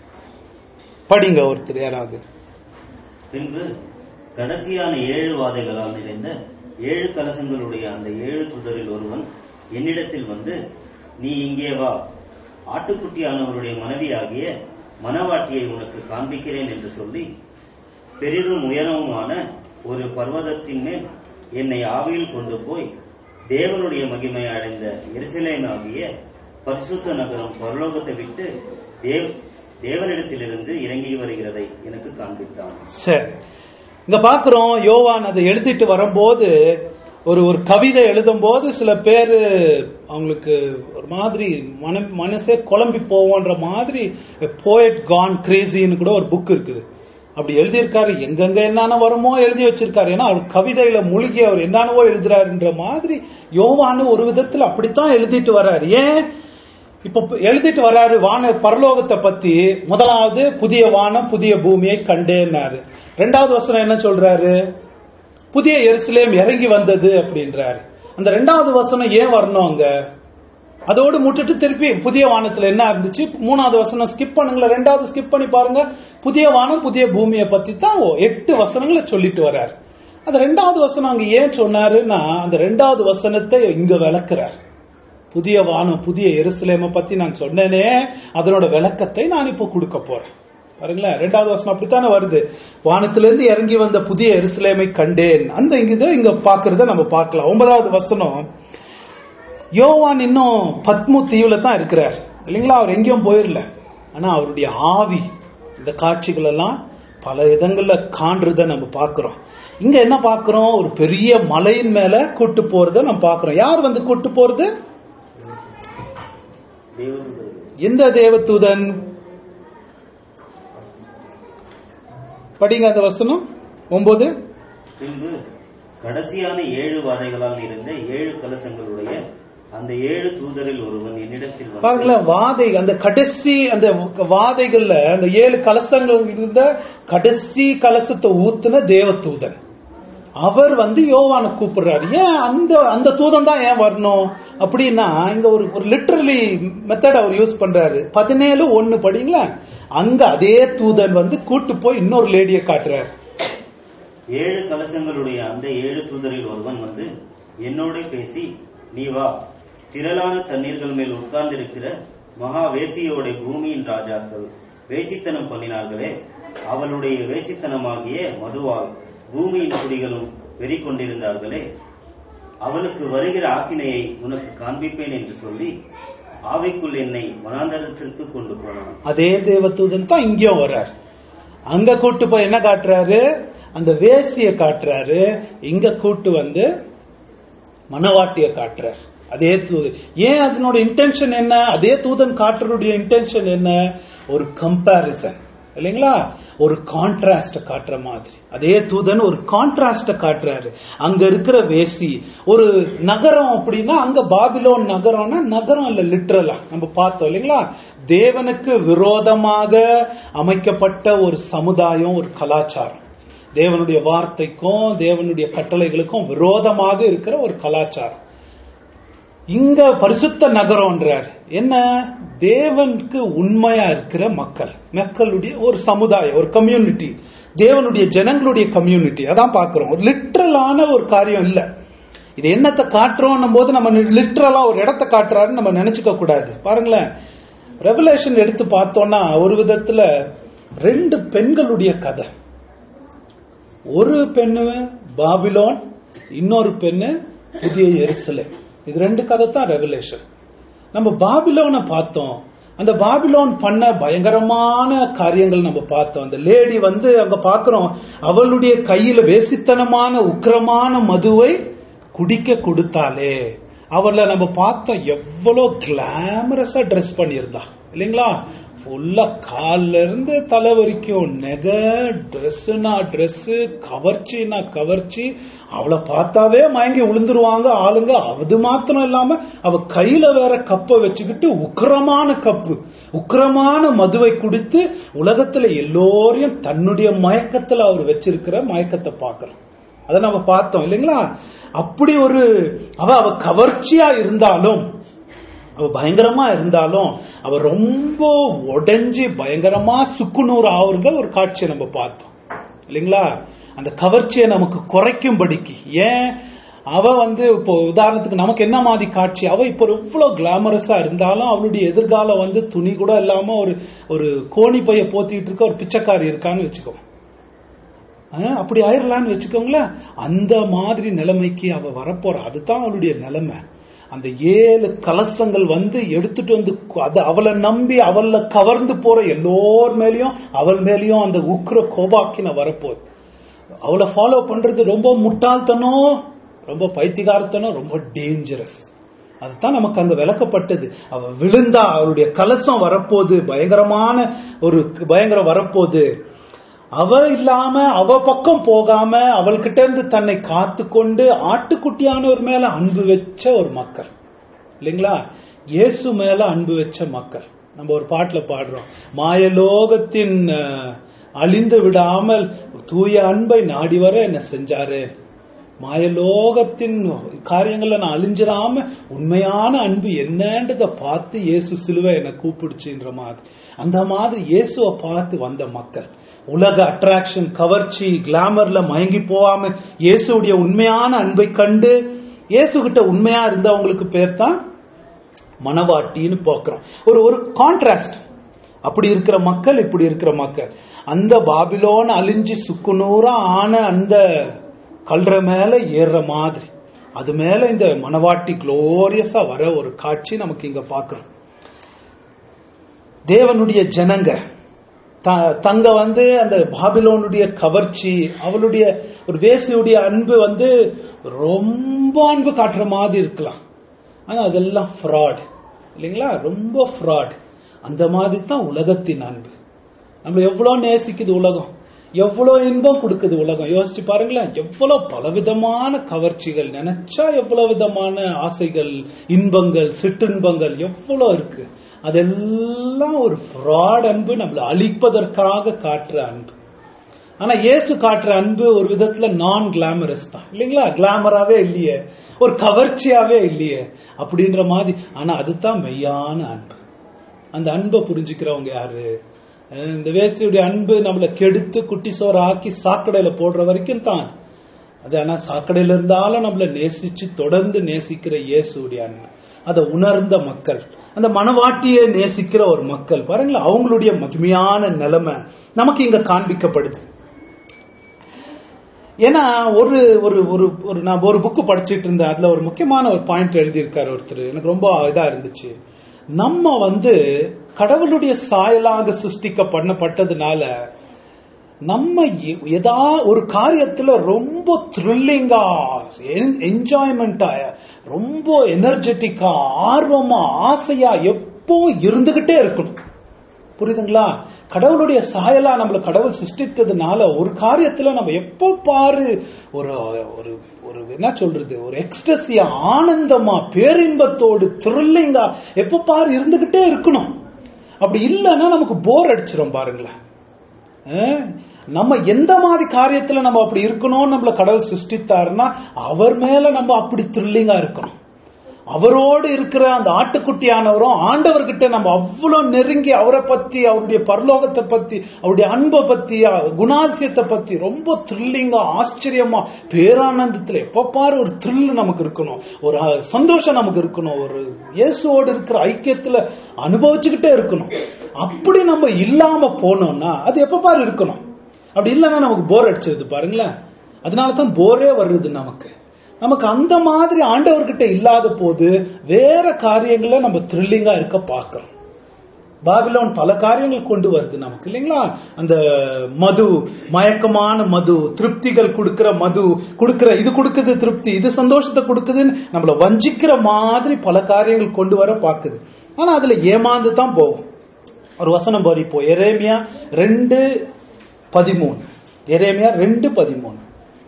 படிங்க ஒருத்தர் யாராவது பின்பு கடைசியான ஏழு வாதைகளால் நிறைந்த ஏழு கலசங்களுடைய அந்த ஏழு துதரில் ஒருவன் என்னிடத்தில் வந்து நீ இங்கே வா ஆட்டுக்குட்டியானவருடைய மனைவியாகிய மணவாட்டியை உனக்கு காண்பிக்கிறேன் என்று சொல்லி பெரிதும் உயரமுமான ஒரு பர்வதத்தின் மேல் என்னை ஆவியில் கொண்டு போய் தேவனுடைய மகிமை அடைந்த எருசலேம் ஆகிய பரிசுத்த நகரம் பரலோகத்தை விட்டு தேவ் தேவனிடத்திலிருந்து இறங்கி வருகிறதை எனக்கு காண்பித்தான் சரி இங்க பாக்குறோம் யோவான் அதை எழுதிட்டு வரும்போது ஒரு ஒரு கவிதை எழுதும் போது சில பேர் அவங்களுக்கு ஒரு மாதிரி மன மனசே குழம்பி போவோன்ற மாதிரி போயட் கான் கிரேசின்னு கூட ஒரு புக் இருக்குது அப்படி எழுதியிருக்காரு எங்கெங்க என்னென்ன வருமோ எழுதி வச்சிருக்காரு ஏன்னா அவர் கவிதையில மூழ்கி அவர் என்னென்னவோ எழுதுறாருன்ற மாதிரி யோவானு ஒரு விதத்துல அப்படித்தான் எழுதிட்டு வர்றாரு ஏன் இப்ப எழுதிட்டு வர்றாரு வான பரலோகத்தை பத்தி முதலாவது புதிய வானம் புதிய பூமியை கண்டேன்னாரு ரெண்டாவது வசனம் என்ன சொல்றாரு புதிய எருசலேம் இறங்கி வந்தது அப்படின்றாரு அந்த ரெண்டாவது வசனம் ஏன் வரணும் அங்க அதோடு முட்டுட்டு திருப்பி புதிய வானத்துல என்ன இருந்துச்சு மூணாவது வசனம் ஸ்கிப் பண்ணுங்களேன் ரெண்டாவது ஸ்கிப் பண்ணி பாருங்க புதிய வானம் புதிய பூமியை பத்தி தான் ஓ, எட்டு வசனங்களை சொல்லிட்டு வர்றாரு அந்த ரெண்டாவது வசனம் அங்க ஏன் சொன்னாருன்னா அந்த ரெண்டாவது வசனத்தை இங்க விளக்குறார் புதிய வானம் புதிய எருசலேமை பத்தி நான் சொன்னேனே அதனோட விளக்கத்தை நான் இப்போ கொடுக்க போறேன் பாருங்களேன் ரெண்டாவது வசனம் அப்படித்தானே வருது வானத்திலிருந்து இறங்கி வந்த புதிய எருசலேமை கண்டேன் அந்த இங்க இதை இங்க பாக்குறத நம்ம பார்க்கலாம் ஒன்பதாவது வசனம் யோவான் இன்னும் பத்மு தீவுல தான் இருக்கிறார் இல்லைங்களா அவர் எங்கேயும் போயிடல ஆனா அவருடைய ஆவி இந்த காட்சிகள் எல்லாம் பல இடங்கள்ல காண்றத நம்ம பார்க்கிறோம் இங்க என்ன பார்க்கிறோம் ஒரு பெரிய மலையின் மேல கூட்டு போறத நம்ம பார்க்கிறோம் யார் வந்து கூட்டு போறது தேவதூதர்கள் எந்த தேவதூதன் படிங்க அந்த வசனம் ஒன்பது பின்பு கடைசியான ஏழு வாதைகளால் இருந்த ஏழு கலசங்களுடைய அந்த ஏழு தூதரில் ஒருவன் என்னிடத்தில் வந்து பாருங்களேன் வாதை அந்த கடைசி அந்த வாதைகள்ல அந்த ஏழு கலசங்கள் இருந்த கடைசி கலசத்தை ஊத்துன தேவதூதன் அவர் வந்து யோவான கூப்பிடுறாரு ஏன் அந்த அந்த தூதன் தான் ஏன் வரணும் அப்படின்னா இங்க ஒரு ஒரு லிட்டரலி மெத்தட் அவர் யூஸ் பண்றாரு பதினேழு ஒன்னு படிங்களா அங்க அதே தூதன் வந்து கூட்டு போய் இன்னொரு லேடியை காட்டுறாரு ஏழு கலசங்களுடைய அந்த ஏழு தூதரில் ஒருவன் வந்து என்னோட பேசி நீ வா திரளான தண்ணீர்கள் மேல் உட்கார்ந்திருக்கிற மகா வேசியோட பூமியின் ராஜாக்கள் வேசித்தனம் பண்ணினார்களே அவளுடைய வேசித்தனமாகிய மதுவால் பூமியின் குடிகளும் வெறி கொண்டிருந்தார்களே அவளுக்கு வருகிற ஆக்கினையை உனக்கு காண்பிப்பேன் என்று சொல்லி ஆவிக்குள் என்னை வனாந்தரத்திற்கு கொண்டு போனான் அதே தேவதூதன் தான் இங்கேயும் வர்றார் அங்க கூட்டு போய் என்ன காட்டுறாரு அந்த வேசிய காட்டுறாரு இங்க கூட்டு வந்து மனவாட்டிய காட்டுறார் அதே தூதன் ஏன் அதனோட இன்டென்ஷன் என்ன அதே தூதன் காட்டுறதுடைய இன்டென்ஷன் என்ன ஒரு கம்பாரிசன் இல்லைங்களா ஒரு கான்ட்ராஸ்ட காட்டுற மாதிரி அதே தூதன் ஒரு கான்ட்ராஸ்ட காட்டுறாரு அங்க இருக்கிற வேசி ஒரு நகரம் அப்படின்னா அங்க பாபிலோன் நகரம்னா நகரம் இல்ல லிட்ரலா நம்ம பார்த்தோம் இல்லைங்களா தேவனுக்கு விரோதமாக அமைக்கப்பட்ட ஒரு சமுதாயம் ஒரு கலாச்சாரம் தேவனுடைய வார்த்தைக்கும் தேவனுடைய கட்டளைகளுக்கும் விரோதமாக இருக்கிற ஒரு கலாச்சாரம் இங்க பரிசுத்த நகரம்ன்றார் என்ன தேவனுக்கு உண்மையா இருக்கிற மக்கள் மக்களுடைய ஒரு சமுதாயம் ஒரு கம்யூனிட்டி தேவனுடைய ஜனங்களுடைய கம்யூனிட்டி அதான் பாக்குறோம் ஒரு லிட்ரலான ஒரு காரியம் இல்ல இது என்னத்தை காட்டுறோம் போது நம்ம லிட்ரலா ஒரு இடத்தை காட்டுறாருன்னு நம்ம நினைச்சுக்க கூடாது பாருங்களேன் ரெவலேஷன் எடுத்து பார்த்தோம்னா ஒரு விதத்துல ரெண்டு பெண்களுடைய கதை ஒரு பெண்ணு பாபிலோன் இன்னொரு பெண்ணு புதிய எருசலேம் இது ரெண்டு கதை தான் ரெவலேஷன் நம்ம பாபிலோனை பார்த்தோம் அந்த பாபிலோன் பண்ண பயங்கரமான காரியங்கள் நம்ம பார்த்தோம் அந்த லேடி வந்து அங்க பாக்குறோம் அவளுடைய கையில வேசித்தனமான உக்கிரமான மதுவை குடிக்க கொடுத்தாலே அவளை நம்ம பார்த்தோம் எவ்வளவு கிளாமரஸா ட்ரெஸ் பண்ணியிருந்தா இல்லைங்களா ஃபுல்லா கால்ல இருந்து தலை வரைக்கும் நெக ட்ரெஸ்னா ட்ரெஸ் கவர்ச்சினா கவர்ச்சி அவளை பார்த்தாவே மயங்கி விழுந்துருவாங்க ஆளுங்க அது மாத்திரம் இல்லாம அவ கையில வேற கப்பை வச்சுக்கிட்டு உக்கிரமான கப்பு உக்கிரமான மதுவை குடித்து உலகத்துல எல்லோரையும் தன்னுடைய மயக்கத்துல அவர் வச்சிருக்கிற மயக்கத்தை பார்க்கிறோம் அதை நம்ம பார்த்தோம் இல்லைங்களா அப்படி ஒரு அவ அவ கவர்ச்சியா இருந்தாலும் அவ பயங்கரமா இருந்தாலும் அவ ரொம்ப உடைஞ்சு பயங்கரமா சுக்குநூறு ஆகுறத ஒரு காட்சியை நம்ம பார்த்தோம் இல்லைங்களா அந்த கவர்ச்சியை நமக்கு குறைக்கும்படிக்கு ஏன் அவ வந்து இப்போ உதாரணத்துக்கு நமக்கு என்ன மாதிரி காட்சி அவ இப்போ எவ்வளவு கிளாமரஸா இருந்தாலும் அவளுடைய எதிர்காலம் வந்து துணி கூட இல்லாம ஒரு ஒரு கோணி பைய போத்திட்டு இருக்க ஒரு பிச்சைக்காரி இருக்கான்னு வச்சுக்கோ ஆஹ், அப்படி ஆயிரலான்னு வச்சுக்கோங்களேன் அந்த மாதிரி நிலைமைக்கு அவ வரப்போறா அதுதான் அவளுடைய நிலைமை அந்த ஏழு கலசங்கள் வந்து எடுத்துட்டு வந்து கு- அது அவளை நம்பி அவள கவர்ந்து போற எல்லோர் மேலயும் அவள் மேலயும் அந்த உக்ர கோபாக்கின வரப்போகுது அவளை ஃபாலோ பண்றது ரொம்ப முட்டாள்தனம் ரொம்ப பைத்தியகாரத்தனம் ரொம்ப டேஞ்சரஸ் அதுதான் நமக்கு அங்க விளக்கப்பட்டது அவ விழுந்தா அவளுடைய கலசம் வரப்போகுது பயங்கரமான ஒரு பயங்கரம் வரப்போகுது அவ இல்லாம அவ பக்கம் போகாம அவள்கிட்ட இருந்து தன்னை காத்து கொண்டு ஆட்டுக்குட்டியானவர் மேல அன்பு வச்ச ஒரு மக்கள் இல்லைங்களா இயேசு மேல அன்பு வச்ச மக்கள் நம்ம ஒரு பாட்டுல பாடுறோம் மாயலோகத்தின் அஹ், அழிந்து விடாமல் தூய அன்பை நாடி வர என்ன செஞ்சாரு மாயலோகத்தின் காரியங்கள்ல நான் அழிஞ்சிராம உண்மையான அன்பு என்னன்றத பார்த்து இயேசு சிலுவை என்னை கூப்பிடுச்சுன்ற மாதிரி அந்த மாதிரி இயேசுவை பார்த்து வந்த மக்கள் உலக அட்ராக்ஷன் கவர்ச்சி கிளாமர்ல மயங்கி போகாம இயேசுடைய உண்மையான அன்பை கண்டு இயேசு கிட்ட உண்மையா இருந்தவங்களுக்கு பேர் தான் மனவாட்டின்னு பார்க்கிறோம் ஒரு ஒரு கான்ட்ராஸ்ட் அப்படி இருக்கிற மக்கள் இப்படி இருக்கிற மக்கள் அந்த பாபிலோன் அழிஞ்சு சுக்குநூறா ஆன அந்த கல்ற மேல ஏறுற மாதிரி அது மேல இந்த மனவாட்டி குளோரியஸா வர ஒரு காட்சி நமக்கு இங்க பார்க்கிறோம் தேவனுடைய ஜனங்க த- தங்க வந்து அந்த பாபிலோனுடைய கவர்ச்சி அவளுடைய ஒரு வேசியுடைய அன்பு வந்து ரொம்ப அன்பு காட்டுற மாதிரி இருக்கலாம் ஆனா அதெல்லாம் ஃப்ராட் இல்லைங்களா ரொம்ப ஃப்ராட் அந்த மாதிரி தான் உலகத்தின் அன்பு நம்ம எவ்வளவு நேசிக்குது உலகம் எவ்வளவு இன்பம் கொடுக்குது உலகம் யோசிச்சு பாருங்களேன் எவ்வளவு பலவிதமான கவர்ச்சிகள் நினைச்சா எவ்வளவு விதமான ஆசைகள் இன்பங்கள் சிற்றின்பங்கள் எவ்வளவு இருக்கு அதெல்லாம் ஒரு ஃப்ராட் அன்பு நம்மளை அழிப்பதற்காக காட்டுற அன்பு ஆனா இயேசு காட்டுற அன்பு ஒரு விதத்துல நான் கிளாமரஸ் தான் இல்லைங்களா கிளாமராவே இல்லையே ஒரு கவர்ச்சியாவே இல்லையே அப்படின்ற மாதிரி ஆனா அதுதான் மெய்யான அன்பு அந்த அன்பை புரிஞ்சுக்கிறவங்க யாரு அஹ் இந்த வேசியுடைய அன்பு நம்மளை கெடுத்து குட்டி சோறு ஆக்கி சாக்கடையில போடுற வரைக்கும் தான் அது ஆனா சாக்கடையில இருந்தாலும் நம்மளை நேசிச்சு தொடர்ந்து நேசிக்கிற இயேசுடைய அன்பு அதை உணர்ந்த மக்கள் அந்த மனவாட்டியை நேசிக்கிற ஒரு மக்கள் பாருங்களேன் அவங்களுடைய மகிமையான நிலைமை நமக்கு இங்க காண்பிக்கப்படுது ஏன்னா ஒரு ஒரு ஒரு ஒரு நான் ஒரு புக்கு படிச்சிட்டு இருந்தேன் அதுல ஒரு முக்கியமான ஒரு பாயிண்ட் எழுதியிருக்காரு ஒருத்தர் எனக்கு ரொம்ப இதா இருந்துச்சு நம்ம வந்து கடவுளுடைய சாயலாக சிருஷ்டிக்க பண்ணப்பட்டதுனால நம்ம எ- எதா ஒரு காரியத்துல ரொம்ப த்ரில்லிங்கா என்ஜாய்மெண்டா ரொம்ப எனர்ஜெட்டிக்கா ஆர்வமா ஆசையா எப்போ இருந்துகிட்டே இருக்கணும் புரியுதுங்களா கடவுளுடைய சாயலா நம்மள கடவுள் சிருஷ்டித்ததுனால ஒரு காரியத்துல நம்ம எப்போ பாரு ஒரு ஒரு ஒரு என்ன சொல்றது ஒரு எக்ஸ்டசியா ஆனந்தமா பேரின்பத்தோடு த்ரில்லிங்கா எப்போ பாரு இருந்துகிட்டே இருக்கணும் அப்படி இல்லைன்னா நமக்கு போர் அடிச்சிரும் பாருங்களேன் அஹ், நம்ம எந்த மாதிரி காரியத்துல நம்ம அப்படி இருக்கணும்னு நம்மள கடவுள் சிருஷ்டித்தாருன்னா அவர் மேல நம்ம அப்படி த்ரில்லிங்கா இருக்கணும் அவரோடு இருக்கிற அந்த ஆட்டுக்குட்டியானவரும் ஆண்டவர்கிட்ட நம்ம அவ்வளவு நெருங்கி அவரை பத்தி அவருடைய பரலோகத்தை பத்தி அவருடைய அன்பை பத்தி அஹ், குணாதிசயத்தை பத்தி ரொம்ப த்ரில்லிங்கா ஆச்சரியமா பேரானந்தத்துல எப்ப பாரு ஒரு த்ரில் நமக்கு இருக்கணும் ஒரு அஹ், சந்தோஷம் நமக்கு இருக்கணும் ஒரு இயேசுவோடு இருக்கிற ஐக்கியத்துல அனுபவிச்சுக்கிட்டே இருக்கணும் அப்படி நம்ம இல்லாம போனோம்னா அது எப்ப பாரு இருக்கணும் அப்படி இல்லைன்னா நமக்கு போர் அடிச்சிருது பாருங்களேன் அதனால தான் போரே வருது நமக்கு நமக்கு அந்த மாதிரி ஆண்டவர்கிட்ட இல்லாத போது வேற காரியங்களை நம்ம த்ரில்லிங்கா இருக்க பார்க்கிறோம் பாபிலோன் பல காரியங்கள் கொண்டு வருது நமக்கு இல்லைங்களா அந்த மது மயக்கமான மது திருப்திகள் கொடுக்கிற மது கொடுக்கிற இது கொடுக்குது திருப்தி இது சந்தோஷத்தை கொடுக்குதுன்னு நம்மள வஞ்சிக்கிற மாதிரி பல காரியங்கள் கொண்டு வர பாக்குது ஆனா அதுல ஏமாந்து தான் போகும் ஒரு வசனம் பாரு இப்போ எரேமியா ரெண்டு பதிமூணு எரேமியா ரெண்டு பதிமூணு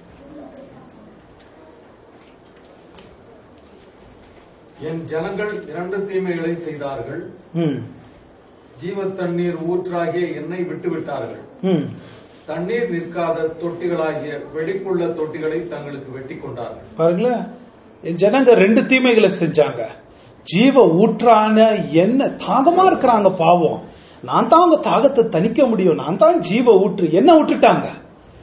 என் ஜனங்கள் இரண்டு தீமைகளை செய்தார்கள் ம் ஜீவ தண்ணீர் ஊற்றாகிய என்னை விட்டுவிட்டார்கள் ம் தண்ணீர் நிற்காத தொட்டிகளாகிய வெடிப்புள்ள தொட்டிகளை தங்களுக்கு வெட்டிக் கொண்டார்கள் பாருங்களேன் என் ஜனங்க ரெண்டு தீமைகளை செஞ்சாங்க ஜீவ ஊற்றான என்ன தாகமா இருக்கிறாங்க பாவம் நான் தான் அவங்க தாகத்தை தணிக்க முடியும் நான் தான் ஜீவ ஊற்று என்ன விட்டுட்டாங்க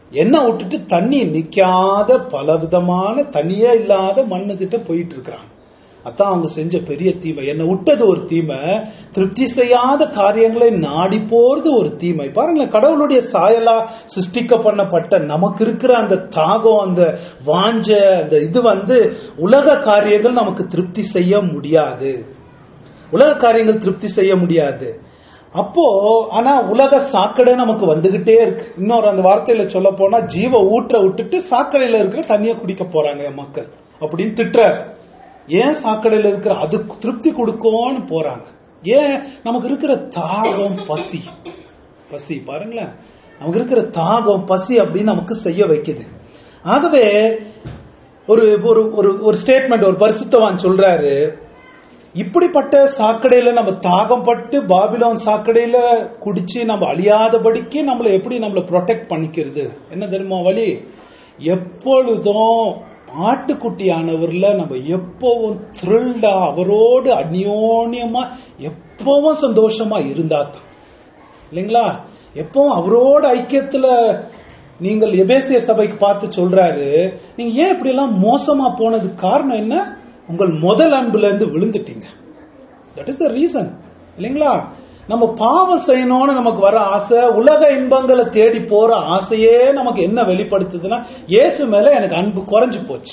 என்ன விட்டுட்டு தண்ணி நிக்காத பலவிதமான தண்ணியே இல்லாத மண்ணு கிட்ட போயிட்டு இருக்கிறாங்க அதான் அவங்க செஞ்ச பெரிய தீமை என்னை விட்டது ஒரு தீமை திருப்தி செய்யாத காரியங்களை நாடி போறது ஒரு தீமை பாருங்களேன் கடவுளுடைய சாயலா சிருஷ்டிக்க பண்ணப்பட்ட நமக்கு இருக்கிற அந்த தாகம் அந்த வாஞ்ச அந்த இது வந்து உலக காரியங்கள் நமக்கு திருப்தி செய்ய முடியாது உலக காரியங்கள் திருப்தி செய்ய முடியாது அப்போ ஆனா உலக சாக்கடை நமக்கு வந்துகிட்டே இருக்கு இன்னொரு அந்த வார்த்தையில சொல்ல போனா ஜீவ ஊற்ற விட்டுட்டு சாக்கடையில இருக்கிற தண்ணியை குடிக்க போறாங்க என் மக்கள் அப்படின்னு திட்டுறாரு ஏன் சாக்கடையில இருக்கிற அது திருப்தி கொடுக்கும்னு போறாங்க ஏன் நமக்கு இருக்கிற தாகம் பசி பசி பாருங்களேன் நமக்கு இருக்கிற தாகம் பசி அப்படின்னு நமக்கு செய்ய வைக்குது ஆகவே ஒரு ஒரு ஒரு ஒரு ஸ்டேட்மெண்ட் ஒரு பரிசுத்தவான் சொல்றாரு இப்படிப்பட்ட சாக்கடையில நம்ம தாகம் பட்டு பாபிலோன் சாக்கடையில குடிச்சு நம்ம அழியாதபடிக்கு நம்மளை எப்படி நம்மளை ப்ரொடெக்ட் பண்ணிக்கிறது என்ன தெரியுமா வழி எப்பொழுதும் ஆட்டுக்குட்டியானவர்ல நம்ம எப்பவும் த்ரில்டா அவரோடு அந்யோன்யமா எப்பவும் சந்தோஷமா இருந்தா தான் இல்லைங்களா எப்பவும் அவரோட ஐக்கியத்துல நீங்கள் எபேசியர் சபைக்கு பார்த்து சொல்றாரு நீங்க ஏன் இப்படி எல்லாம் மோசமா போனதுக்கு காரணம் என்ன உங்கள் முதல் அன்புல இருந்து விழுந்துட்டீங்க தட் இஸ் த ரீசன் இல்லைங்களா நம்ம பாவம் செய்யணும்னு நமக்கு வர ஆசை உலக இன்பங்களை தேடி போற ஆசையே நமக்கு என்ன வெளிப்படுத்துதுன்னா இயேசு மேல எனக்கு அன்பு குறைஞ்சு போச்சு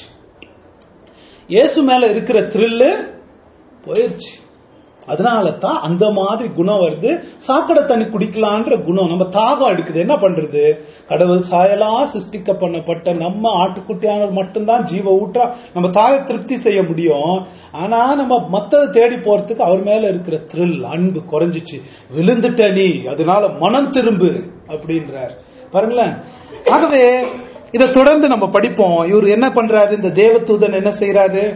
இயேசு மேல இருக்கிற த்ரில்லு போயிருச்சு அதனால தான் அந்த மாதிரி குணம் வருது சாக்கடை தண்ணி குடிக்கலான்ற குணம் நம்ம தாகம் எடுக்குது என்ன பண்றது கடவுள் சாயலா சிருஷ்டிக்க பண்ணப்பட்ட நம்ம ஆட்டுக்குட்டியானவர் மட்டும்தான் ஜீவ ஊற்றா நம்ம தாயை திருப்தி செய்ய முடியும் ஆனா நம்ம மத்ததை தேடி போறதுக்கு அவர் மேல இருக்கிற த்ரில் அன்பு குறைஞ்சிச்சு விழுந்துட்ட நீ அதனால மனம் திரும்பு அப்படின்றார் பாருங்களேன் ஆகவே இதை தொடர்ந்து நம்ம படிப்போம் இவர் என்ன பண்றாரு இந்த தேவதூதன் என்ன செய்யறாரு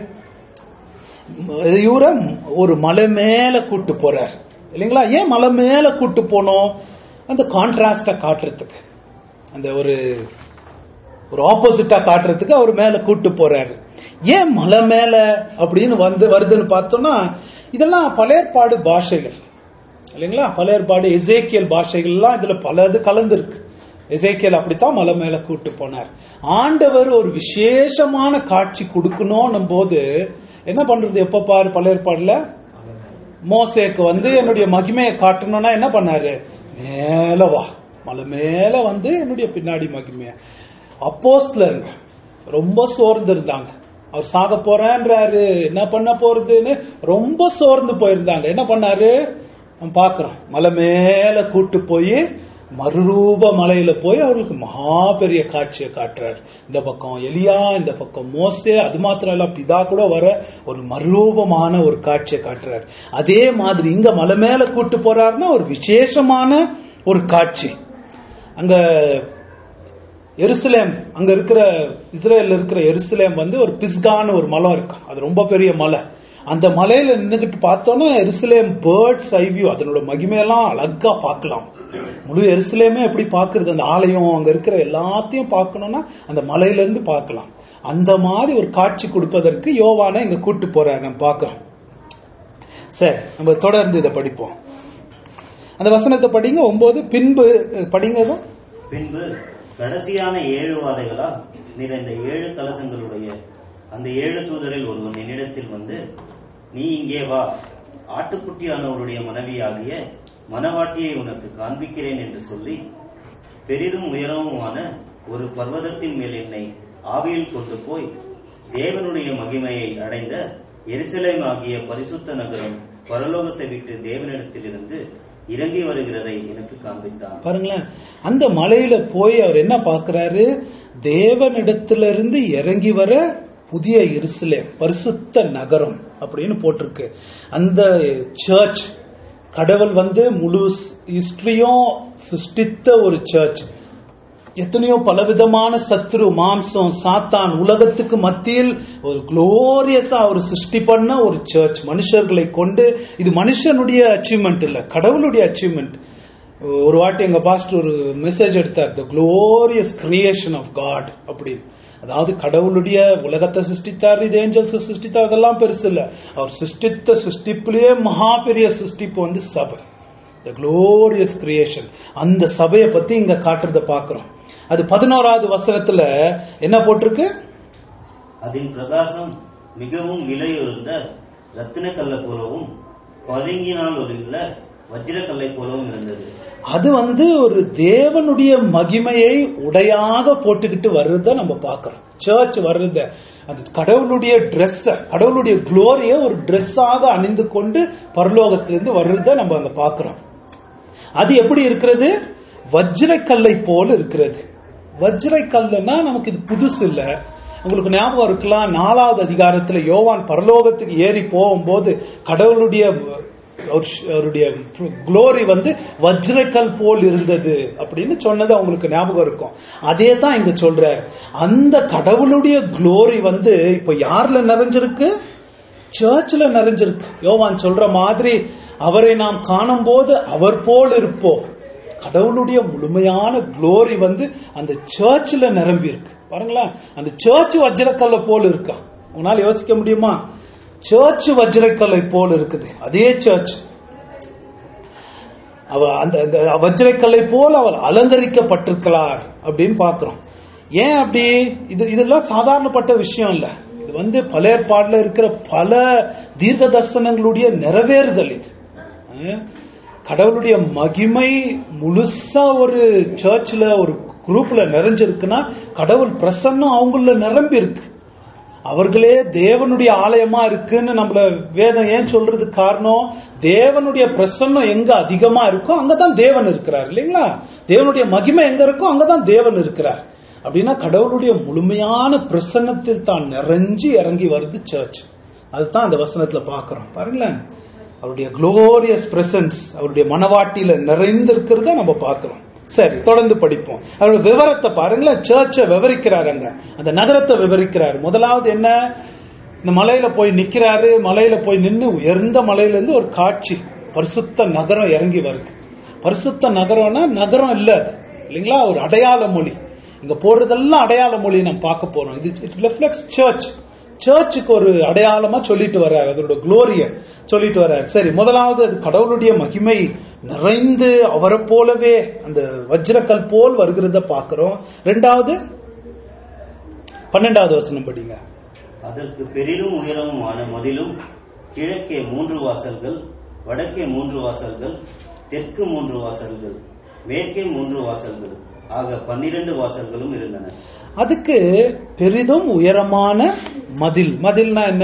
இவரை ஒரு மலை மேல கூட்டு போறார் இல்லைங்களா ஏன் மலை மேல கூட்டு போனோம் அந்த கான்ட்ராஸ்டா காட்டுறதுக்கு அந்த ஒரு ஒரு ஆப்போசிட்டா காட்டுறதுக்கு அவர் மேல கூட்டு போறாரு ஏன் மலை மேல அப்படின்னு வந்து வருதுன்னு பார்த்தோம்னா இதெல்லாம் பழையற்பாடு பாஷைகள் இல்லைங்களா பழையற்பாடு எசேக்கியல் பாஷைகள் எல்லாம் இதுல பலது கலந்துருக்கு எசேக்கியல் அப்படித்தான் மலை மேல கூட்டு போனார் ஆண்டவர் ஒரு விசேஷமான காட்சி கொடுக்கணும் போது என்ன பண்றது எப்ப பாரு பழையற்பாடுல மோசேக்கு வந்து என்னுடைய மகிமையை காட்டணும்னா என்ன பண்ணாரு மேல வா மலை மேல வந்து என்னுடைய பின்னாடி மகிமைய அப்போஸ்லருங்க ரொம்ப சோர்ந்து இருந்தாங்க அவர் சாக போறேன்றாரு என்ன பண்ண போறதுன்னு ரொம்ப சோர்ந்து போயிருந்தாங்க என்ன பண்ணாரு நம்ம பாக்குறோம் மலை மேல கூட்டு போய் மறுரூப மலையில போய் அவர்களுக்கு மகா பெரிய காட்சியை காட்டுறாரு இந்த பக்கம் எலியா இந்த பக்கம் மோசே அது மாத்திரம் இல்ல பிதா கூட வர ஒரு மறுரூபமான ஒரு காட்சியை காட்டுறாரு அதே மாதிரி இங்க மலை மேல கூட்டு போறாருன்னா ஒரு விசேஷமான ஒரு காட்சி அங்க எருசலேம் அங்க இருக்கிற இஸ்ரேல் இருக்கிற எருசலேம் வந்து ஒரு பிஸ்கான்னு ஒரு மலை இருக்கு அது ரொம்ப பெரிய மலை அந்த மலையில நின்னுகிட்டு பார்த்தோன்னா எருசலேம் பேர்ட்ஸ் ஐவியூ அதனோட மகிமையெல்லாம் அழகா பார்க்கலாம் முழு எருசலேமே எப்படி பாக்குறது அந்த ஆலயம் அங்க இருக்கிற எல்லாத்தையும் பார்க்கணும்னா அந்த மலையில இருந்து பார்க்கலாம் அந்த மாதிரி ஒரு காட்சி கொடுப்பதற்கு யோவான இங்க கூட்டு போறாரு நம்ம பார்க்கிறோம் சரி நம்ம தொடர்ந்து இதை படிப்போம் அந்த வசனத்தை படிங்க ஒன்பது பின்பு படிங்க இதை. பின்பு கடைசியான ஏழு வாதைகளால் நிறைந்த ஏழு கலசங்களுடைய அந்த ஏழு தூதரில் ஒருவன் என்னிடத்தில் வந்து நீ இங்கே வா ஆட்டுக்குட்டியானவருடைய மனைவியாகிய மனவாட்டியை உனக்கு காண்பிக்கிறேன் என்று சொல்லி பெரிதும் உயரமுமான ஒரு பர்வதத்தின் மேல் என்னை ஆவியில் கொண்டு போய் தேவனுடைய மகிமையை அடைந்த எருசலேம் ஆகிய பரிசுத்த நகரம் பரலோகத்தை விட்டு தேவனிடத்திலிருந்து இறங்கி வருகிறதை எனக்கு காண்பித்தான் பாருங்களேன் அந்த மலையில போய் அவர் என்ன பார்க்கிறாரு தேவனிடத்திலிருந்து இறங்கி வர புதிய எருசலேம் பரிசுத்த நகரம் அப்படின்னு போட்டிருக்கு அந்த சர்ச் கடவுள் வந்து முழு ஹிஸ்டரியும் சிருஷ்டித்த ஒரு சர்ச் எத்தனையோ பலவிதமான சத்ரு மாம்சம் சாத்தான் உலகத்துக்கு மத்தியில் ஒரு குளோரியஸா ஒரு சிருஷ்டி பண்ண ஒரு சர்ச் மனுஷர்களை கொண்டு இது மனுஷனுடைய அச்சீவ்மெண்ட் இல்ல கடவுளுடைய அச்சீவ்மெண்ட் ஒரு வாட்டி எங்க பாஸ்டர் ஒரு மெசேஜ் எடுத்தார் the glorious creation of God அப்படின்னு அதாவது கடவுளுடைய உலகத்தை சிருஷ்டித்தார் இது ஏஞ்சல்ஸ் சிருஷ்டித்தார் அதெல்லாம் பெருசு இல்ல அவர் சிருஷ்டித்த சிருஷ்டிப்புலயே மகா பெரிய சிருஷ்டிப்பு வந்து சபை த குளோரியஸ் கிரியேஷன் அந்த சபையை பத்தி இங்க காட்டுறத பாக்குறோம் அது பதினோராவது வசனத்துல என்ன போட்டிருக்கு அதன் பிரகாசம் மிகவும் விலையுறந்த ரத்தின கல்லை போலவும் பளிங்கினால் உள்ள வஜ்ரக்கல்லை போலவும் இருந்தது அது வந்து ஒரு தேவனுடைய மகிமையை உடையாக போட்டுக்கிட்டு வர்றத நம்ம பார்க்கிறோம் சர்ச் வர்றத அது கடவுளுடைய Dress கடவுளுடைய குளோரிய ஒரு ட்ரெஸ்ஸாக அணிந்து கொண்டு பரலோகத்திலிருந்து வர்றத நம்ம அங்க பார்க்கிறோம் அது எப்படி இருக்கிறது வஜ்ரக்கல்லை போல இருக்கிறது வஜ்ரக்கல்லுன்னா நமக்கு இது புதுசு இல்ல உங்களுக்கு ஞாபகம் இருக்கலாம் நாலாவது அதிகாரத்துல யோவான் பரலோகத்துக்கு ஏறி போகும்போது கடவுளுடைய அவர்- அவருடைய குளோரி வந்து வஜ்ரக்கல் போல் இருந்தது அப்படின்னு சொன்னது அவங்களுக்கு ஞாபகம் இருக்கும் அதே தான் இங்க சொல்றார் அந்த கடவுளுடைய குளோரி வந்து இப்ப யார்ல நிறைஞ்சிருக்கு சர்ச்ல நிறைஞ்சிருக்கு யோவான் சொல்ற மாதிரி அவரை நாம் காணும்போது அவர் போல் இருப்போம் கடவுளுடைய முழுமையான குளோரி வந்து அந்த சர்ச்ல நிரம்பி இருக்கு பாருங்களேன் அந்த சர்ச் வஜ்ரக்கல்ல போல் இருக்கா உன்னால யோசிக்க முடியுமா சர்ச் வஜ்ரக்கல்லை போல் இருக்குது அதே சர்ச் அவ அந்த அந்த வஜ்ரக்கல்லை போல் அவர் அலங்கரிக்கப்பட்டிருக்கிறார் அப்படின்னு பார்க்கிறோம் ஏன் அப்படி இது இதெல்லாம் சாதாரணப்பட்ட விஷயம் இல்ல இது வந்து பல ஏற்பாடுல இருக்கிற பல தீர்க்க தரிசனங்களுடைய நிறைவேறுதல் இது அஹ் கடவுளுடைய மகிமை முழுசா ஒரு சர்ச்ல ஒரு குரூப்ல நிறைஞ்சிருக்குன்னா கடவுள் பிரசன்னம் அவங்கள நிரம்பி இருக்கு அவர்களே தேவனுடைய ஆலயமா இருக்குன்னு நம்மள வேதம் ஏன் சொல்றதுக்கு காரணம் தேவனுடைய பிரசன்னம் எங்க அதிகமா இருக்கோ அங்கதான் தேவன் இருக்கிறார் இல்லைங்களா தேவனுடைய மகிமை எங்க இருக்கோ அங்கதான் தேவன் இருக்கிறார் அப்படின்னா கடவுளுடைய முழுமையான பிரசன்னத்தில் தான் நிறைஞ்சு இறங்கி வருது சர்ச் அதுதான் அந்த வசனத்துல பாக்குறோம் பாருங்களேன் அவருடைய குளோரியஸ் பிரசன்ஸ் அவருடைய மனவாட்டியில நிறைந்திருக்கிறத நம்ம பார்க்கிறோம் சரி தொடர்ந்து படிப்போம் அவருடைய விவரத்தை பாருங்களேன் சர்ச்சை விவரிக்கிறார் அங்க அந்த நகரத்தை விவரிக்கிறார் முதலாவது என்ன இந்த மலையில போய் நிக்கிறாரு மலையில போய் நின்னு உயர்ந்த மலையில இருந்து ஒரு காட்சி பரிசுத்த நகரம் இறங்கி வருது பரிசுத்த நகரம்னா நகரம் இல்ல அது இல்லைங்களா ஒரு அடையாள மொழி இங்க போடுறதெல்லாம் அடையாள மொழி நம்ம பார்க்க போறோம் இது இட் ரிஃப்ளெக்ட்ஸ் சர்ச் சர்ச்சுக்கு ஒரு அடையாளமா சொல்லிட்டு வர்றாரு அதோட குளோரிய சொல்லிட்டு வர்றாரு சரி முதலாவது அது கடவுளுடைய மகிமை நிறைந்து அவரை போலவே அந்த வஜ்ரக்கல் போல் வருகிறத பார்க்கிறோம் ரெண்டாவது பன்னெண்டாவது வசனம் படிங்க அதற்கு பெரிதும் உயரமுமான மதிலும் கிழக்கே மூன்று வாசல்கள் வடக்கே மூன்று வாசல்கள் தெற்கு மூன்று வாசல்கள் மேற்கே மூன்று வாசல்கள் ஆக பன்னிரண்டு வாசல்களும் இருந்தன அதுக்கு பெரிதும் உயரமான மதில் மதில்னா என்ன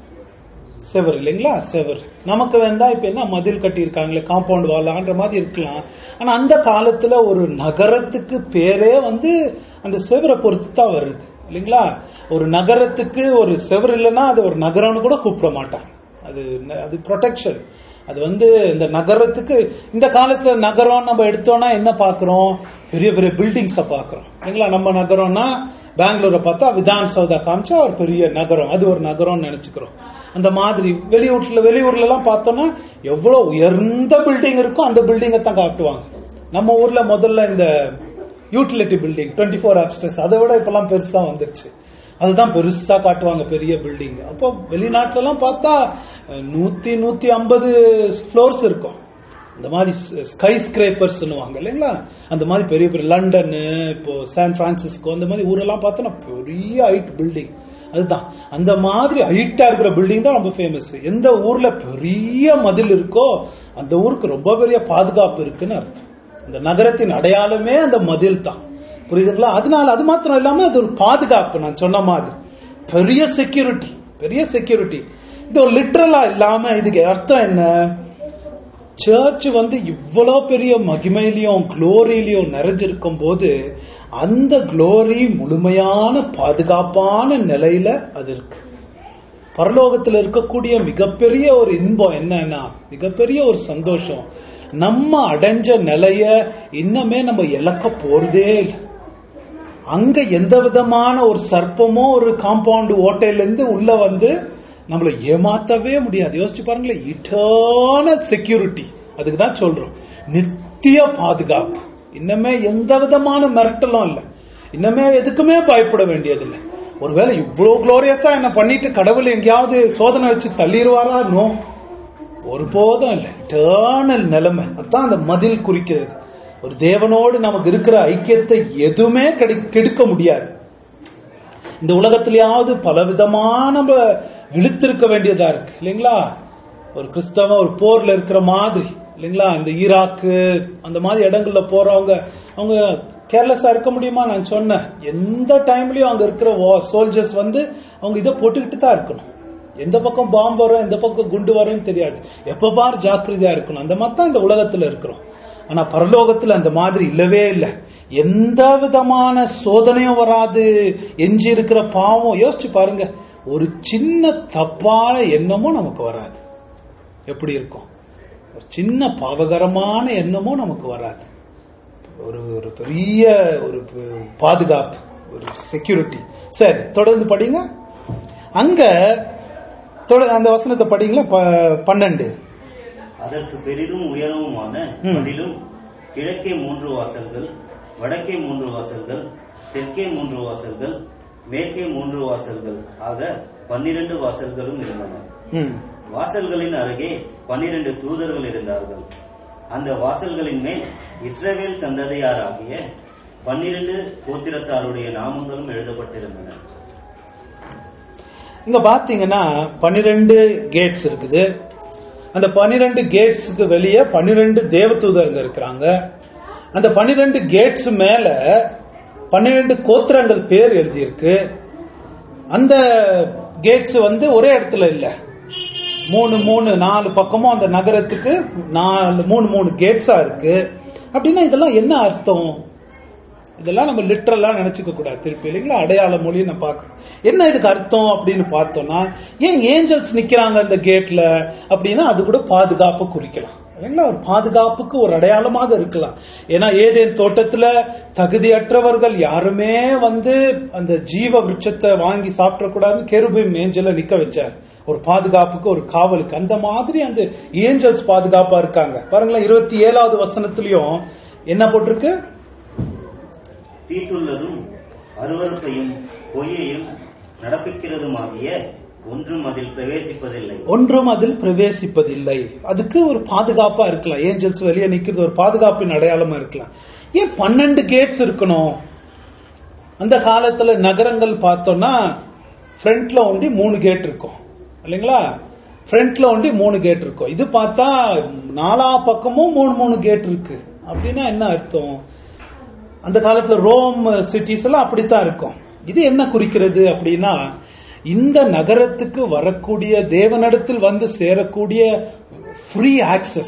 செவர் இல்லைங்களா செவர் நமக்கு வேண்டா இப்ப என்ன மதில் கட்டி இருக்காங்களே காம்பவுண்ட் வாலான்ற மாதிரி இருக்கலாம் ஆனா அந்த காலத்துல ஒரு நகரத்துக்கு பேரே வந்து அந்த செவரை பொறுத்து தான் வருது இல்லைங்களா ஒரு நகரத்துக்கு ஒரு செவர் இல்லைன்னா அது ஒரு நகரம்னு கூட கூப்பிட மாட்டாங்க அது அது ப்ரொடெக்ஷன் அது வந்து இந்த நகரத்துக்கு இந்த காலத்துல நகரம் நம்ம எடுத்தோம்னா என்ன பாக்குறோம் பெரிய பெரிய பில்டிங்ஸ பாக்குறோம் இல்லைங்களா நம்ம நகரம்னா பெங்களூரை பார்த்தா விதான் சௌதா காமிச்சா ஒரு பெரிய நகரம் அது ஒரு நகரம்னு நினைச்சுக்கிறோம் அந்த மாதிரி வெளியூர்ல வெளியூர்ல எல்லாம் பார்த்தோம்னா எவ்வளவு உயர்ந்த பில்டிங் இருக்கோ அந்த பில்டிங்கை தான் காட்டுவாங்க நம்ம ஊர்ல முதல்ல இந்த யூட்டிலிட்டி பில்டிங் டுவெண்ட்டி ஃபோர் அப்டர்ஸ் அதை விட இப்பெல்லாம் பெருசா வந்துருச்சு அதுதான் பெருசா காட்டுவாங்க பெரிய பில்டிங் அப்போ வெளிநாட்டுல எல்லாம் பார்த்தா அஹ், நூத்தி நூத்தி ஐம்பது ஃப்ளோர்ஸ் இருக்கும் இந்த மாதிரி ஸ்கை ஸ்கிரேப்பர்ஸ் இல்லைங்களா அந்த மாதிரி பெரிய பெரிய லண்டன் இப்போ சான் பிரான்சிஸ்கோ அந்த மாதிரி ஊரெல்லாம் பார்த்தோன்னா பெரிய ஹைட் பில்டிங் அதுதான் அந்த மாதிரி ஹைட்டா இருக்கிற பில்டிங் தான் ரொம்ப ஃபேமஸ் எந்த ஊர்ல பெரிய மதில் இருக்கோ அந்த ஊருக்கு ரொம்ப பெரிய பாதுகாப்பு இருக்குன்னு அர்த்தம் இந்த நகரத்தின் அடையாளமே அந்த மதில் தான் புரியுதுங்களா அதனால அது மாத்திரம் இல்லாம அது ஒரு பாதுகாப்பு நான் சொன்ன மாதிரி பெரிய செக்யூரிட்டி பெரிய செக்யூரிட்டி இது ஒரு லிட்ரலா இல்லாம இதுக்கு அர்த்தம் என்ன சர்ச் வந்து இவ்வளவு பெரிய மகிமையிலையும் குளோரியிலையும் நிறைஞ்சிருக்கும் போது அந்த குளோரி முழுமையான பாதுகாப்பான நிலையில அது இருக்கு பரலோகத்துல இருக்கக்கூடிய மிகப்பெரிய ஒரு இன்பம் என்னன்னா மிகப்பெரிய ஒரு சந்தோஷம் நம்ம அடைஞ்ச நிலைய இன்னமே நம்ம இழக்க போறதே இல்லை அங்க எந்த விதமான ஒரு சர்ப்பமோ ஒரு காம்பவுண்ட் ஓட்டையில இருந்து உள்ள வந்து நம்மள ஏமாத்தவே முடியாது யோசிச்சு பாருங்களேன் இட்டர்னல் செக்யூரிட்டி அதுக்கு தான் சொல்றோம் நித்திய பாதுகாப்பு இன்னமே எந்த விதமான மிரட்டலும் இல்லை இன்னமே எதுக்குமே பயப்பட வேண்டியதில்லை ஒருவேளை இவ்வளவு குளோரியஸா என்ன பண்ணிட்டு கடவுள் எங்கேயாவது சோதனை வச்சு தள்ளிடுவாரா நோ ஒருபோதும் இல்லை இட்டர்னல் நிலைமை அதான் அந்த மதில் குறிக்கிறது ஒரு தேவனோடு நமக்கு இருக்கிற ஐக்கியத்தை எதுவுமே கெடு- கெடுக்க முடியாது இந்த உலகத்திலேயாவது பலவிதமான நம்ம விழுத்திருக்க வேண்டியதா இருக்கு இல்லைங்களா ஒரு கிறிஸ்தவ ஒரு போர்ல இருக்கிற மாதிரி இல்லைங்களா இந்த ஈராக்கு அந்த மாதிரி இடங்கள்ல போறவங்க அவங்க கேர்லெஸ்ஸா இருக்க முடியுமா நான் சொன்னேன் எந்த டைம்லயும் அங்க இருக்கிற சோல்ஜர்ஸ் வந்து அவங்க இதை போட்டுக்கிட்டு தான் இருக்கணும் எந்த பக்கம் பாம்பு வரும் எந்த பக்கம் குண்டு வரும்னு தெரியாது எப்ப பார் ஜாக்கிரதையா இருக்கணும் அந்த மாதிரி தான் இந்த உலகத்துல இருக்கிறோம் ஆனா பரலோகத்துல அந்த மாதிரி இல்லவே இல்லை எந்த விதமான சோதனையும் வராது எஞ்சி இருக்கிற பாவம் யோசிச்சு பாருங்க ஒரு சின்ன தப்பான எண்ணமும் நமக்கு வராது எப்படி இருக்கும் ஒரு சின்ன பாவகரமான எண்ணமும் நமக்கு வராது ஒரு ஒரு பெரிய ஒரு ப- பாதுகாப்பு ஒரு செக்யூரிட்டி சரி தொடர்ந்து படிங்க அங்க தொட- அந்த வசனத்தை படிங்களா ப- பன்னெண்டு அதற்கு பெரிதும் உயரமுமான ம். மதிலும் கிழக்கே மூன்று வாசல்கள் வடக்கே மூன்று வாசல்கள் தெற்கே மூன்று வாசல்கள் மேற்கே மூன்று வாசல்கள் ஆக பன்னிரண்டு வாசல்களும் இருந்தன ம் வாசல்களின் அருகே பன்னிரண்டு தூதர்கள் இருந்தார்கள் அந்த வாசல்களின் மேல் இஸ்ரவேல் சந்ததியாராகிய பன்னிரண்டு கோத்திரத்தாருடைய நாமங்களும் எழுதப்பட்டிருந்தன இங்க பாத்தீங்கன்னா பன்னிரெண்டு கேட்ஸ் இருக்குது அந்த பன்னிரெண்டு கேட்ஸுக்கு வெளியே பன்னிரெண்டு தேவதூதருங்க இருக்கிறாங்க அந்த பன்னிரெண்டு கேட்ஸ் மேல பன்னிரெண்டு கோத்திரங்கள் பேர் எழுதியிருக்கு அந்த கேட்ஸ் வந்து ஒரே இடத்துல இல்ல மூணு மூணு நாலு பக்கமும் அந்த நகரத்துக்கு நாலு மூணு மூணு கேட்ஸா இருக்கு அப்படின்னா இதெல்லாம் என்ன அர்த்தம் இதெல்லாம் நம்ம லிட்டரலா நினைச்சுக்க கூடாது திருப்பி இல்லைங்களா அடையாள மொழி நான் பார்க்கணும் என்ன இதுக்கு அர்த்தம் அப்படின்னு பார்த்தோம்னா ஏன் ஏஞ்சல்ஸ் நிக்கிறாங்க அந்த கேட்ல அப்படின்னா அது கூட பாதுகாப்பு குறிக்கலாம் இல்லைங்களா ஒரு பாதுகாப்புக்கு ஒரு அடையாளமாக இருக்கலாம் ஏன்னா ஏதேன் தோட்டத்துல தகுதியற்றவர்கள் யாருமே வந்து அந்த ஜீவ விருட்சத்தை வாங்கி சாப்பிடக்கூடாதுன்னு கெருபையும் ஏஞ்சல நிக்க வச்சார் ஒரு பாதுகாப்புக்கு ஒரு காவலுக்கு அந்த மாதிரி அந்த ஏஞ்சல்ஸ் பாதுகாப்பா இருக்காங்க பாருங்களேன் இருபத்தி ஏழாவது வசனத்திலயும் என்ன போட்டிருக்கு தீட்டுள்ளதும் அருவருப்பையும் பொய்யையும் நடப்பிக்கிறதுமாகிய ஒன்றும் அதில் பிரவேசிப்பதில்லை ஒன்றும் அதில் பிரவேசிப்பதில்லை அதுக்கு ஒரு பாதுகாப்பா இருக்கலாம் ஏஞ்சல்ஸ் வெளியே நிக்கிறது ஒரு பாதுகாப்பின் அடையாளமா இருக்கலாம் ஏன் பன்னெண்டு கேட்ஸ் இருக்கணும் அந்த காலத்துல நகரங்கள் பார்த்தோம்னா ஃப்ரண்ட்ல ஒண்டி மூணு கேட் இருக்கும் இல்லைங்களா ஃப்ரண்ட்ல ஒண்டி மூணு கேட் இருக்கும் இது பார்த்தா நாலா பக்கமும் மூணு மூணு கேட் இருக்கு அப்படின்னா என்ன அர்த்தம் அந்த காலத்துல ரோம் சிட்டிஸ் எல்லாம் அப்படித்தான் இருக்கும் இது என்ன குறிக்கிறது அப்படின்னா இந்த நகரத்துக்கு வரக்கூடிய தேவனிடத்தில் வந்து சேரக்கூடிய ஃப்ரீ ஆக்சஸ்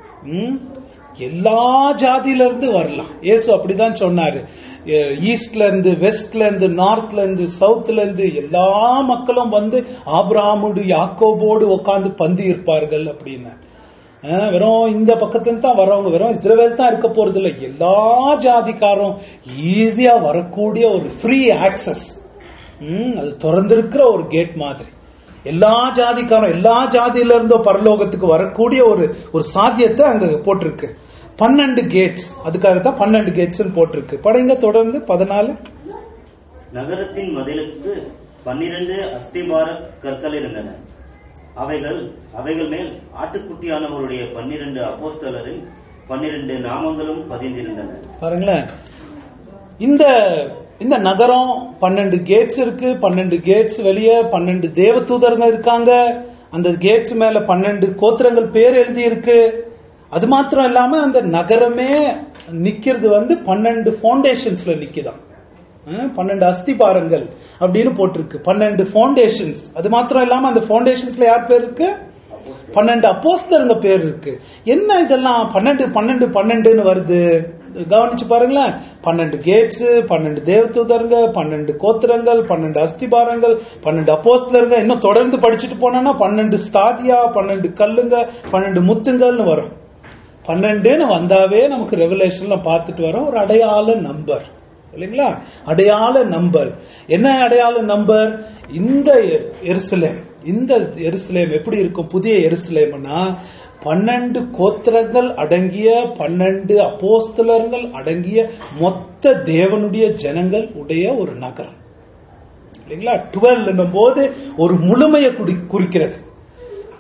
எல்லா ஜாதியில இருந்து வரலாம் இயேசு அப்படிதான் சொன்னாரு எ- ஈஸ்ட்ல இருந்து வெஸ்ட்ல இருந்து நார்த்ல இருந்து சவுத்ல இருந்து எல்லா மக்களும் வந்து ஆபிரகாமோடு யாக்கோபோடு உட்கார்ந்து பந்தி இருப்பார்கள் அப்படின்னு அஹ் வெறும் இந்த பக்கத்துல தான் வரவங்க வெறும் இஸ்ரேல் தான் இருக்க போறது இல்ல எல்லா ஜாதிக்காரும் ஈஸியா வரக்கூடிய ஒரு ஃப்ரீ ஆக்சஸ் அது திறந்திருக்கிற ஒரு கேட் மாதிரி எல்லா ஜாதிக்காரும் எல்லா ஜாதியில இருந்தோ பரலோகத்துக்கு வரக்கூடிய ஒரு ஒரு சாத்தியத்தை அங்க போட்டிருக்கு பன்னெண்டு கேட்ஸ் அதுக்காக தான் பன்னெண்டு கேட்ஸ் போட்டிருக்கு படைங்க தொடர்ந்து பதினாலு நகரத்தின் மதிலுக்கு பன்னிரண்டு அஸ்திபார கற்கள் இருந்தன அவைகள் அவைகள் மேல் ஆட்டுக்குட்டியானவருடைய பன்னிரண்டு அப்போஸ்தலரின் பன்னிரண்டு நாமங்களும் பதிந்திருந்தன பாருங்களேன் இந்த இந்த நகரம் பன்னெண்டு கேட்ஸ் இருக்கு பன்னெண்டு கேட்ஸ் வெளியே பன்னெண்டு தேவதூதருங்க இருக்காங்க அந்த கேட்ஸ் மேல பன்னெண்டு கோத்திரங்கள் பேர் எழுதி இருக்கு அது மாத்திரம் இல்லாம அந்த நகரமே நிக்கிறது வந்து பன்னெண்டு ஃபவுண்டேஷன்ஸ்ல நிக்குதாம் அஹ், பன்னெண்டு அஸ்திபாரங்கள் அப்படின்னு போட்டிருக்கு பன்னெண்டு ஃபவுண்டேஷன்ஸ் அது மாத்திரம் இல்லாம அந்த ஃபவுண்டேஷன்ஸ்ல யார் பேர் இருக்கு பன்னெண்டு அப்போஸ்தலங்க பேர் இருக்கு என்ன இதெல்லாம் பன்னெண்டு பன்னெண்டு பன்னெண்டுன்னு வருது கவனிச்சு பாருங்களேன் பன்னெண்டு கேட்ஸ் பன்னெண்டு தேவதூதருங்க பன்னெண்டு கோத்திரங்கள் பன்னெண்டு அஸ்திபாரங்கள் பன்னெண்டு அப்போஸ்தலருங்க இன்னும் தொடர்ந்து படிச்சுட்டு போனோம்னா பன்னெண்டு ஸ்தாதியா பன்னெண்டு கல்லுங்க பன்னெண்டு முத்துங்கள்னு வரும் பன்னெண்டுன்னு வந்தாவே நமக்கு ரெவலேஷன்ல பார்த்துட்டு வரோம் ஒரு அடையாள நம்பர் இல்லைங்களா அடையாள நம்பர் என்ன அடையாள நம்பர் இந்த எருசலேம் இந்த எருசலேம் எப்படி இருக்கும் புதிய எருசலேம்னா பன்னெண்டு கோத்திரங்கள் அடங்கிய பன்னெண்டு அப்போஸ்தலர்கள் அடங்கிய மொத்த தேவனுடைய ஜனங்கள் உடைய ஒரு நகரம் இல்லைங்களா டுவெல் போது ஒரு முழுமையை குறி- குறிக்கிறது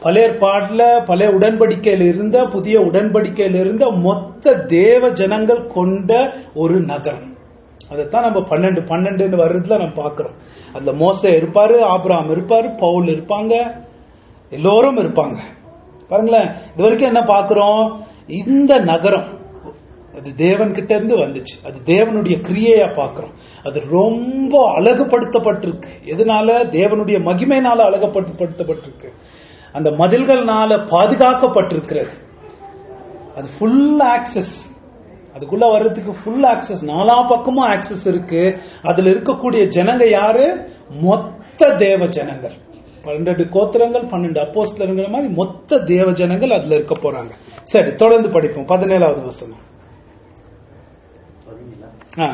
பழைய ஏற்பாடுல பழைய உடன்படிக்கையில் இருந்த புதிய உடன்படிக்கையில் இருந்த மொத்த தேவ ஜனங்கள் கொண்ட ஒரு நகரம் அதைத்தான் நம்ம பன்னெண்டு பன்னெண்டுன்னு வர்றதுல நம்ம பாக்குறோம் அதுல மோசே இருப்பாரு ஆபிரகாம் இருப்பாரு பவுல் இருப்பாங்க எல்லோரும் இருப்பாங்க பாருங்களேன் இது வரைக்கும் என்ன பாக்குறோம் இந்த நகரம் அது தேவன் கிட்ட இருந்து வந்துச்சு அது தேவனுடைய கிரியையா பாக்குறோம் அது ரொம்ப அழகுபடுத்தப்பட்டிருக்கு எதனால தேவனுடைய மகிமைனால அழகுபடுத்தப்பட்டிருக்கு அந்த மதில்கள்னால பாதுகாக்கப்பட்டிருக்கிறது அது ஃபுல் ஆக்சஸ் அதுக்குள்ள வர்றதுக்கு ஃபுல் ஆக்சஸ் நாலா பக்கமும் ஆக்சஸ் இருக்கு அதுல இருக்கக்கூடிய ஜனங்க யாரு மொத்த தேவ ஜனங்கள் பன்னெண்டு கோத்திரங்கள் பன்னெண்டு அப்போஸ்தலங்கிற மாதிரி மொத்த தேவ ஜனங்கள் அதுல இருக்க போறாங்க சரி தொடர்ந்து படிப்போம் பதினேழாவது வசனம் பதினேழா? ஆ,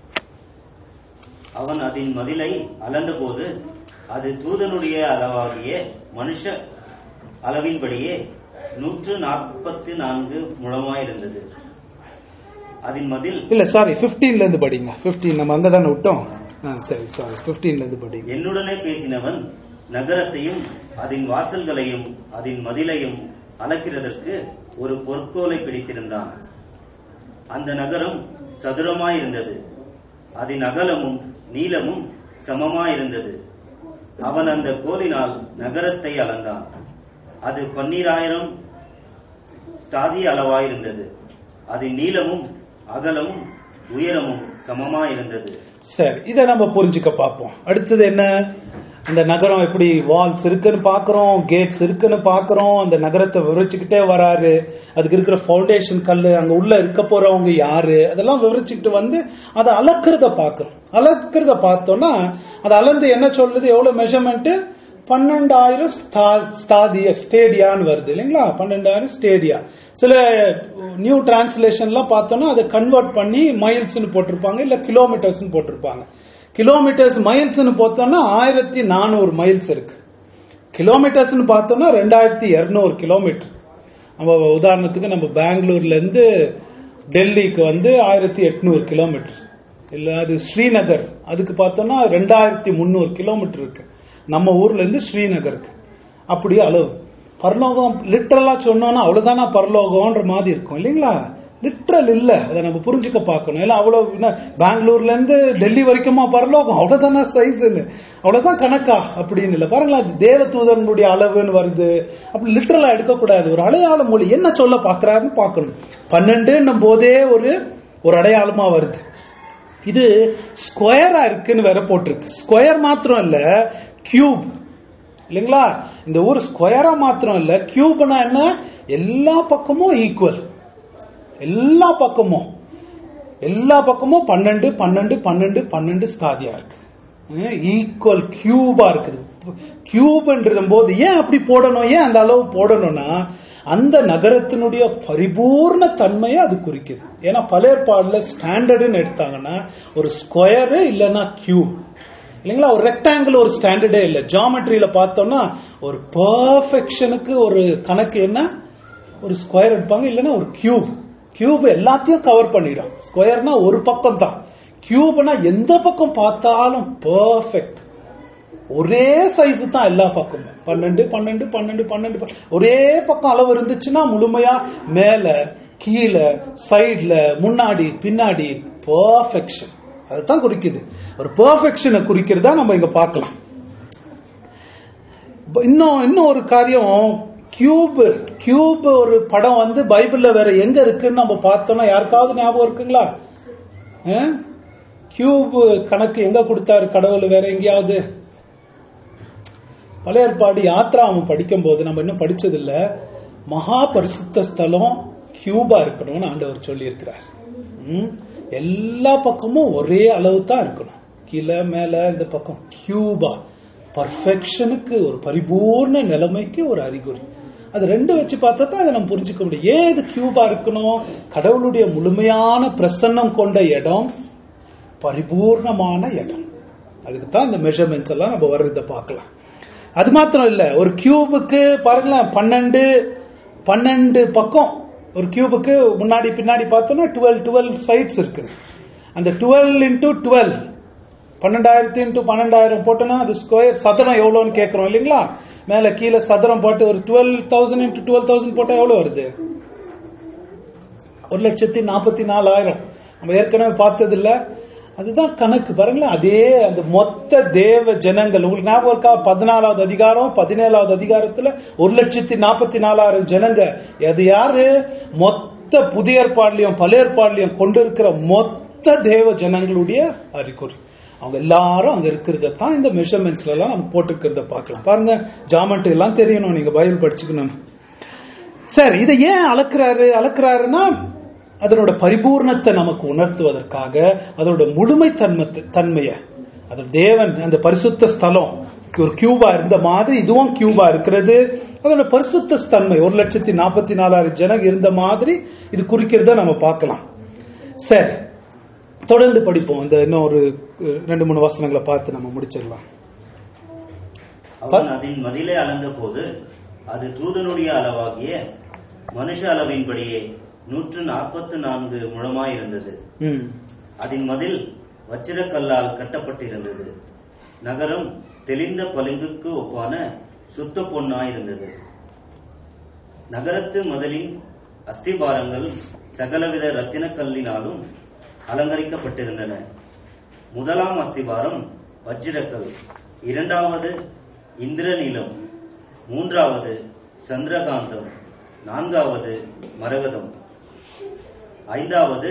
அவன் அதன் மதிலை அளந்தபோது அது தூதனுடைய அளவாகிய மனுஷ அளவின்படியே நூற்று நாற்பத்தி நான்கு முழமாயிருந்தது அதன் மதில் இல்ல சாரி 15 ல இருந்து படிங்க 15 நம்ம அங்க தானே விட்டோம் ஆ, சரி சாரி 15 ல இருந்து படிங்க என்னுடனே பேசினவன் நகரத்தையும் அதன் வாசல்களையும் அதன் மதிலையும் அளக்கிறதற்கு ஒரு பொற்கோலை பிடித்திருந்தான் அந்த நகரம் சதுரமாயிருந்தது அதன் அகலமும் நீளமும் சமமாயிருந்தது அவன் அந்த கோலினால் நகரத்தை அளந்தான் அது பன்னிராயிரம் ஸ்தாதி அளவாயிருந்தது அதன் நீளமும் அகலமும் உயரமும் சமமாயிருந்தது சரி இதை நம்ம புரிஞ்சுக்க பார்ப்போம் அடுத்தது என்ன அந்த நகரம் எப்படி வால்ஸ் இருக்குன்னு பாக்குறோம் கேட்ஸ் இருக்குன்னு பாக்குறோம் அந்த நகரத்தை விவரிச்சுக்கிட்டே வராரு அதுக்கு இருக்கிற ஃபவுண்டேஷன் கல்லு அங்க உள்ள இருக்க போறவங்க யாரு அதெல்லாம் விவரிச்சுக்கிட்டு வந்து அதை அளக்கிறத பாக்குறோம் அளக்கிறத பார்த்தோம்னா அது அளந்து என்ன சொல்லுது எவ்வளவு மெஷர்மெண்ட் பன்னெண்டாயிரம் ஸ்தா- ஸ்தாதிய ஸ்டேடியான்னு வருது இல்லைங்களா பன்னெண்டாயிரம் ஸ்டேடியா சில நியூ டிரான்ஸ்லேஷன்லாம் பார்த்தோம்னா அதை கன்வெர்ட் பண்ணி மைல்ஸ்னு போட்டிருப்பாங்க இல்ல கிலோமீட்டர்ஸ்னு போட்டிருப்பாங்க கிலோமீட்டர்ஸ் மைல்ஸ்னு பார்த்தோம்னா ஆயிரத்தி நானூறு மைல்ஸ் இருக்கு கிலோமீட்டர்ஸ்னு பார்த்தோம்னா ரெண்டாயிரத்தி இருநூறு கிலோமீட்டர் நம்ம உதாரணத்துக்கு நம்ம பெங்களூர்ல இருந்து டெல்லிக்கு வந்து ஆயிரத்தி எட்நூறு கிலோமீட்டர் இல்ல அது ஸ்ரீநகர் அதுக்கு பார்த்தோம்னா ரெண்டாயிரத்தி முந்நூறு கிலோமீட்டர் இருக்கு நம்ம ஊர்ல இருந்து ஸ்ரீநகருக்கு அப்படி அளவு பரலோகம் லிட்டரலா சொன்னோம்னா அவ்வளவுதானா பரலோகம்ன்ற மாதிரி இருக்கும் இல்லைங்களா லிட்ரல் இல்ல அதை நம்ம புரிஞ்சுக்க பார்க்கணும் ஏன்னா அவ்வளவு என்ன, பெங்களூர்ல இருந்து டெல்லி வரைக்குமா பரலோகம் அவ்வளவுதானா சைஸ் அவ்வளவுதான் கணக்கா அப்படின்னு இல்ல பாருங்களா அது தேவ தூதனுடைய அளவுன்னு வருது அப்படி லிட்டரலா எடுக்கக்கூடாது ஒரு அடையாள மொழி என்ன சொல்ல பாக்குறாருன்னு பார்க்கணும் பன்னெண்டுன்னும் போதே ஒரு ஒரு அடையாளமா வருது இது ஸ்கொயரா இருக்குன்னு வேற போட்டிருக்கு ஸ்கொயர் மாத்திரம் இல்ல கியூப் இல்லைங்களா இந்த ஊர் ஸ்கொயரா மாத்திரம் இல்ல கியூப்னா என்ன எல்லா பக்கமும் ஈக்குவல் எல்லா பக்கமும் எல்லா பக்கமும் பன்னெண்டு பன்னெண்டு பன்னெண்டு பன்னெண்டு ஸ்தாதியா இருக்கு ஈக்குவல் கியூபா இருக்குது கியூப்ன்ற போது ஏன் அப்படி போடணும் ஏன் அந்த அளவு போடணும்னா அந்த நகரத்தினுடைய பரிபூர்ண தன்மையை அது குறிக்குது ஏன்னா பல ஏற்பாடுல ஸ்டாண்டர்டுன்னு எடுத்தாங்கன்னா ஒரு ஸ்கொயரு இல்லைன்னா கியூப் இல்லைங்களா ஒரு ரெக்டாங்கிள் ஒரு ஸ்டாண்டர்டே இல்லை ஜாமெட்ரியில பார்த்தோம்னா ஒரு பர்ஃபெக்ஷனுக்கு ஒரு கணக்கு என்ன ஒரு ஸ்கொயர் எடுப்பாங்க இல்லைன்னா ஒரு கியூப் கியூப் எல்லாத்தையும் கவர் பண்ணிடும் ஸ்கொயர்னா ஒரு பக்கம் தான் கியூப்னா எந்த பக்கம் பார்த்தாலும் பர்ஃபெக்ட் ஒரே சைஸ் தான் எல்லா பக்கமும் பன்னெண்டு பன்னெண்டு பன்னெண்டு பன்னெண்டு ப- ஒரே பக்கம் அளவு இருந்துச்சுன்னா முழுமையா மேல கீழே சைடுல முன்னாடி பின்னாடி பர்ஃபெக்ஷன் அதுதான் குறிக்குது ஒரு பர்ஃபெக்ஷனை குறிக்கிறதா நம்ம இங்க பார்க்கலாம் இப்ப இன்னும் இன்னும் ஒரு காரியம் கியூப் கியூப் ஒரு படம் வந்து பைபிள்ல வேற எங்க இருக்குன்னு நம்ம பார்த்தோம்னா யாருக்காவது ஞாபகம் இருக்குங்களா கியூப் கணக்கு எங்க கொடுத்தாரு கடவுள் வேற எங்கேயாவது பழைய ஏற்பாடு யாத்ராமம் படிக்கும் போது நம்ம இன்னும் படிச்சதில்ல மகா பரிசுத்த ஸ்தலம் கியூபா இருக்கணும்னு ஆண்டவர் சொல்லி இருக்கிறார் எல்லா பக்கமும் ஒரே அளவு தான் இருக்கணும் கீழே மேல இந்த பக்கம் கியூபா பர்ஃபெக்ஷனுக்கு ஒரு பரிபூர்ண நிலைமைக்கு ஒரு அறிகுறி அது ரெண்டு வச்சு பார்த்தா தான் அதை நம்ம புரிஞ்சுக்க முடியும் ஏன் இது கியூபா இருக்கணும் கடவுளுடைய முழுமையான பிரசன்னம் கொண்ட இடம் பரிபூர்ணமான இடம் அதுக்கு தான் இந்த மெஷர்மெண்ட்ஸ் எல்லாம் நம்ம வர்றதை பார்க்கலாம் அது மாத்திரம் இல்ல ஒரு கியூபுக்கு பாருங்களேன் பன்னெண்டு பன்னெண்டு பக்கம் ஒரு கியூபுக்கு முன்னாடி பின்னாடி பார்த்தோம்னா டுவெல் டுவெல் சைட்ஸ் இருக்குது அந்த டுவெல் இன்டூ டுவெல் பன்னெண்டாயிரத்தி இன்ட்டு பன்னெண்டாயிரம் போட்டோம்னா அது ஸ்கொயர் சதுரம் எவ்வளோன்னு கேட்கறோம் இல்லைங்களா மேல கீழே சதுரம் போட்டு ஒரு twelve thousand into twelve thousand போட்டா எவ்வளவு வருது ஒரு லட்சத்தி நாற்பத்தி நாலாயிரம் நம்ம ஏற்கனவே பார்த்தது இல்ல அதுதான் கணக்கு பாருங்களேன் அதே அந்த மொத்த தேவ ஜனங்கள் உங்களுக்கு ஞாபகம் இருக்கா பதினாலாவது அதிகாரம் பதினேழாவது அதிகாரத்துல ஒரு லட்சத்தி நாற்பத்தி நாலாயிரம் ஜனங்க அது யாரு மொத்த புதிய ஏற்பாடுலயும் பழைய ஏற்பாடுலயும் கொண்டு இருக்கிற மொத்த தேவ ஜனங்களுடைய அறிகுறி அவங்க எல்லாரும் அங்க இருக்கிறத தான் இந்த மெஷர்மெண்ட்ஸ்ல எல்லாம் நம்ம போட்டுக்கிறத பார்க்கலாம் பாருங்க ஜாமெட்ரி எல்லாம் தெரியணும் நீங்க பைபிள் படிச்சுக்கணும் சரி இதை ஏன் அளக்குறாரு அளக்குறாருன்னா அதனோட பரிபூர்ணத்தை நமக்கு உணர்த்துவதற்காக அதோட முழுமை தன்மை தன்மைய அது தேவன் அந்த பரிசுத்த ஸ்தலம் ஒரு கியூபா இருந்த மாதிரி இதுவும் கியூபா இருக்கிறது அதோட பரிசுத்த தன்மை ஒரு லட்சத்தி நாற்பத்தி நாலாயிரம் ஜனம் இருந்த மாதிரி இது குறிக்கிறத நம்ம பார்க்கலாம் சரி தொடர்ந்து படிப்போம் இந்த இன்னும் ஒரு அஹ், ரெண்டு மூணு வசனங்களை பார்த்து நம்ம முடிச்சிடலாம் அவன் அதன் மதிலை அளந்த போது அது தூதனுடைய அளவாகிய மனுஷ அளவின்படியே நூற்று நாற்பத்து நான்கு முழமாயிருந்தது ம் அதன் மதில் வச்சிரக்கல்லால் கட்டப்பட்டிருந்தது நகரம் தெளிந்த பளிங்குக்கு ஒப்பான சுத்த பொன்னாயிருந்தது நகரத்து மதிலின் அஸ்திபாரங்கள் சகலவித ரத்தினக்கல்லினாலும் அலங்கரிக்கப்பட்டிருந்தன முதலாம் அஸ்திபாரம் வஜ்ரக்கல் இரண்டாவது இந்திரநீலம் மூன்றாவது சந்திரகாந்தம் நான்காவது மரகதம் ஐந்தாவது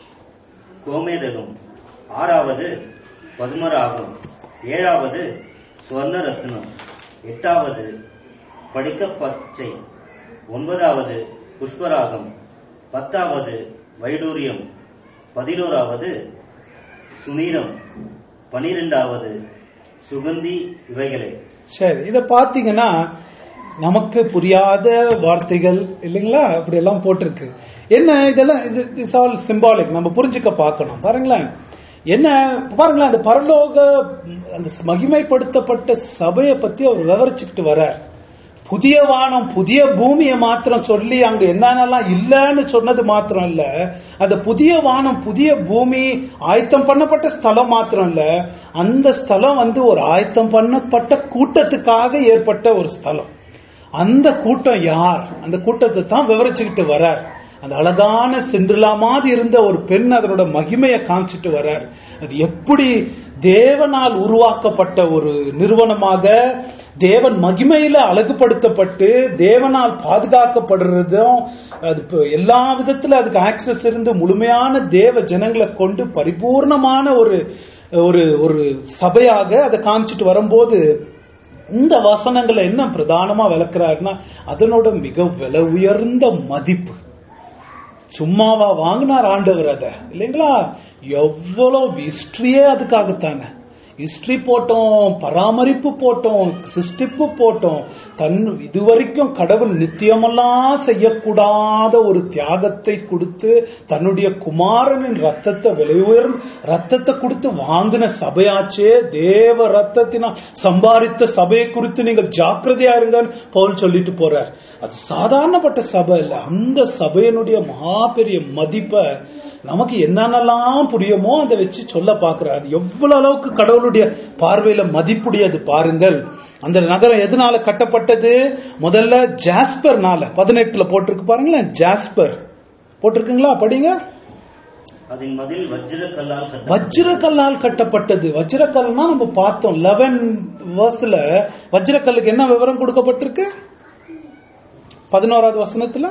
கோமேதகம் ஆறாவது பத்மராகம் ஏழாவது ஸ்வர்ண ரத்னம் எட்டாவது படிக்க பச்சை ஒன்பதாவது புஷ்பராகம் பத்தாவது வைடூரியம் பதினோராவது சுனீரம் பனிரெண்டாவது சுகந்தி இவைகளே சரி இத பாத்தீங்கன்னா நமக்கு புரியாத வார்த்தைகள் இல்லைங்களா அப்படி எல்லாம் போட்டிருக்கு என்ன இதெல்லாம் இது இஸ் ஆல் சிம்பாலிக் நம்ம புரிஞ்சுக்க பார்க்கணும் பாருங்களேன் என்ன பாருங்களேன் அந்த பரலோக அந்த மகிமைப்படுத்தப்பட்ட சபையை பத்தி அவர் விவரிச்சுக்கிட்டு வர்றார் புதிய வானம் புதிய பூமியை மாத்திரம் சொல்லி அங்க என்னென்னலாம் இல்லைன்னு சொன்னது மாத்திரம் இல்ல அந்த புதிய வானம் புதிய பூமி ஆயத்தம் பண்ணப்பட்ட ஸ்தலம் மாத்திரம் இல்ல அந்த ஸ்தலம் வந்து ஒரு ஆயத்தம் பண்ணப்பட்ட கூட்டத்துக்காக ஏற்பட்ட ஒரு ஸ்தலம் அந்த கூட்டம் யார் அந்த கூட்டத்தை தான் விவரிச்சுக்கிட்டு வர்றார் அந்த அழகான சென்றுலா மாதிரி இருந்த ஒரு பெண் அதனோட மகிமையை காமிச்சிட்டு வர்றார் அது எப்படி தேவனால் உருவாக்கப்பட்ட ஒரு நிறுவனமாக தேவன் மகிமையில அழகுபடுத்தப்பட்டு தேவனால் பாதுகாக்கப்படுறதும் அது இப்ப எல்லா விதத்துல அதுக்கு ஆக்சஸ் இருந்து முழுமையான தேவ ஜனங்களை கொண்டு பரிபூர்ணமான ஒரு ஒரு ஒரு சபையாக அதை காமிச்சிட்டு வரும்போது இந்த வசனங்களை என்ன பிரதானமா விளக்குறாருன்னா அதனோட மிக விலை உயர்ந்த மதிப்பு சும்மாவா வாங்கினார் ஆண்டவர் அத இல்லைங்களா எவ்வளவு ஹிஸ்டரியே அதுக்காகத்தானே ஹிஸ்டரி போட்டோம் பராமரிப்பு போட்டோம் சிருஷ்டிப்பு போட்டோம் தன் இதுவரைக்கும் கடவுள் நித்தியமெல்லாம் செய்யக்கூடாத ஒரு தியாகத்தை கொடுத்து தன்னுடைய குமாரனின் ரத்தத்தை விலை உயர்ந்த ரத்தத்தை கொடுத்து வாங்கின சபையாச்சே தேவ ரத்தத்தினால் சம்பாதித்த சபையை குறித்து நீங்கள் ஜாக்கிரதையா இருங்கன்னு பவுல் சொல்லிட்டு போறார் அது சாதாரணப்பட்ட சபை இல்ல அந்த சபையினுடைய மகா பெரிய மதிப்பை நமக்கு என்னென்னலாம் புரியுமோ அதை வச்சு சொல்ல பாக்குறார் அது எவ்வளவு அளவுக்கு கடவுளுடைய பார்வையில மதிப்புடையது பாருங்கள் அந்த நகரம் எதனால கட்டப்பட்டது முதல்ல ஜாஸ்பர்னால பதினெட்டுல போட்டிருக்கு பாருங்களேன் ஜாஸ்பர் போட்டிருக்குங்களா படிங்க அதன் மதில் வஜ்ரக்கல்லால் கட்டப்பட்டது. வஜ்ரக்கல்லால் கட்டப்பட்டது வஜ்ரக்கல்னா நம்ம பார்த்தோம் லெவன் வேர்ஸ்ல வஜ்ரக்கல்லுக்கு என்ன விவரம் கொடுக்கப்பட்டிருக்கு பதினோராவது வசனத்துல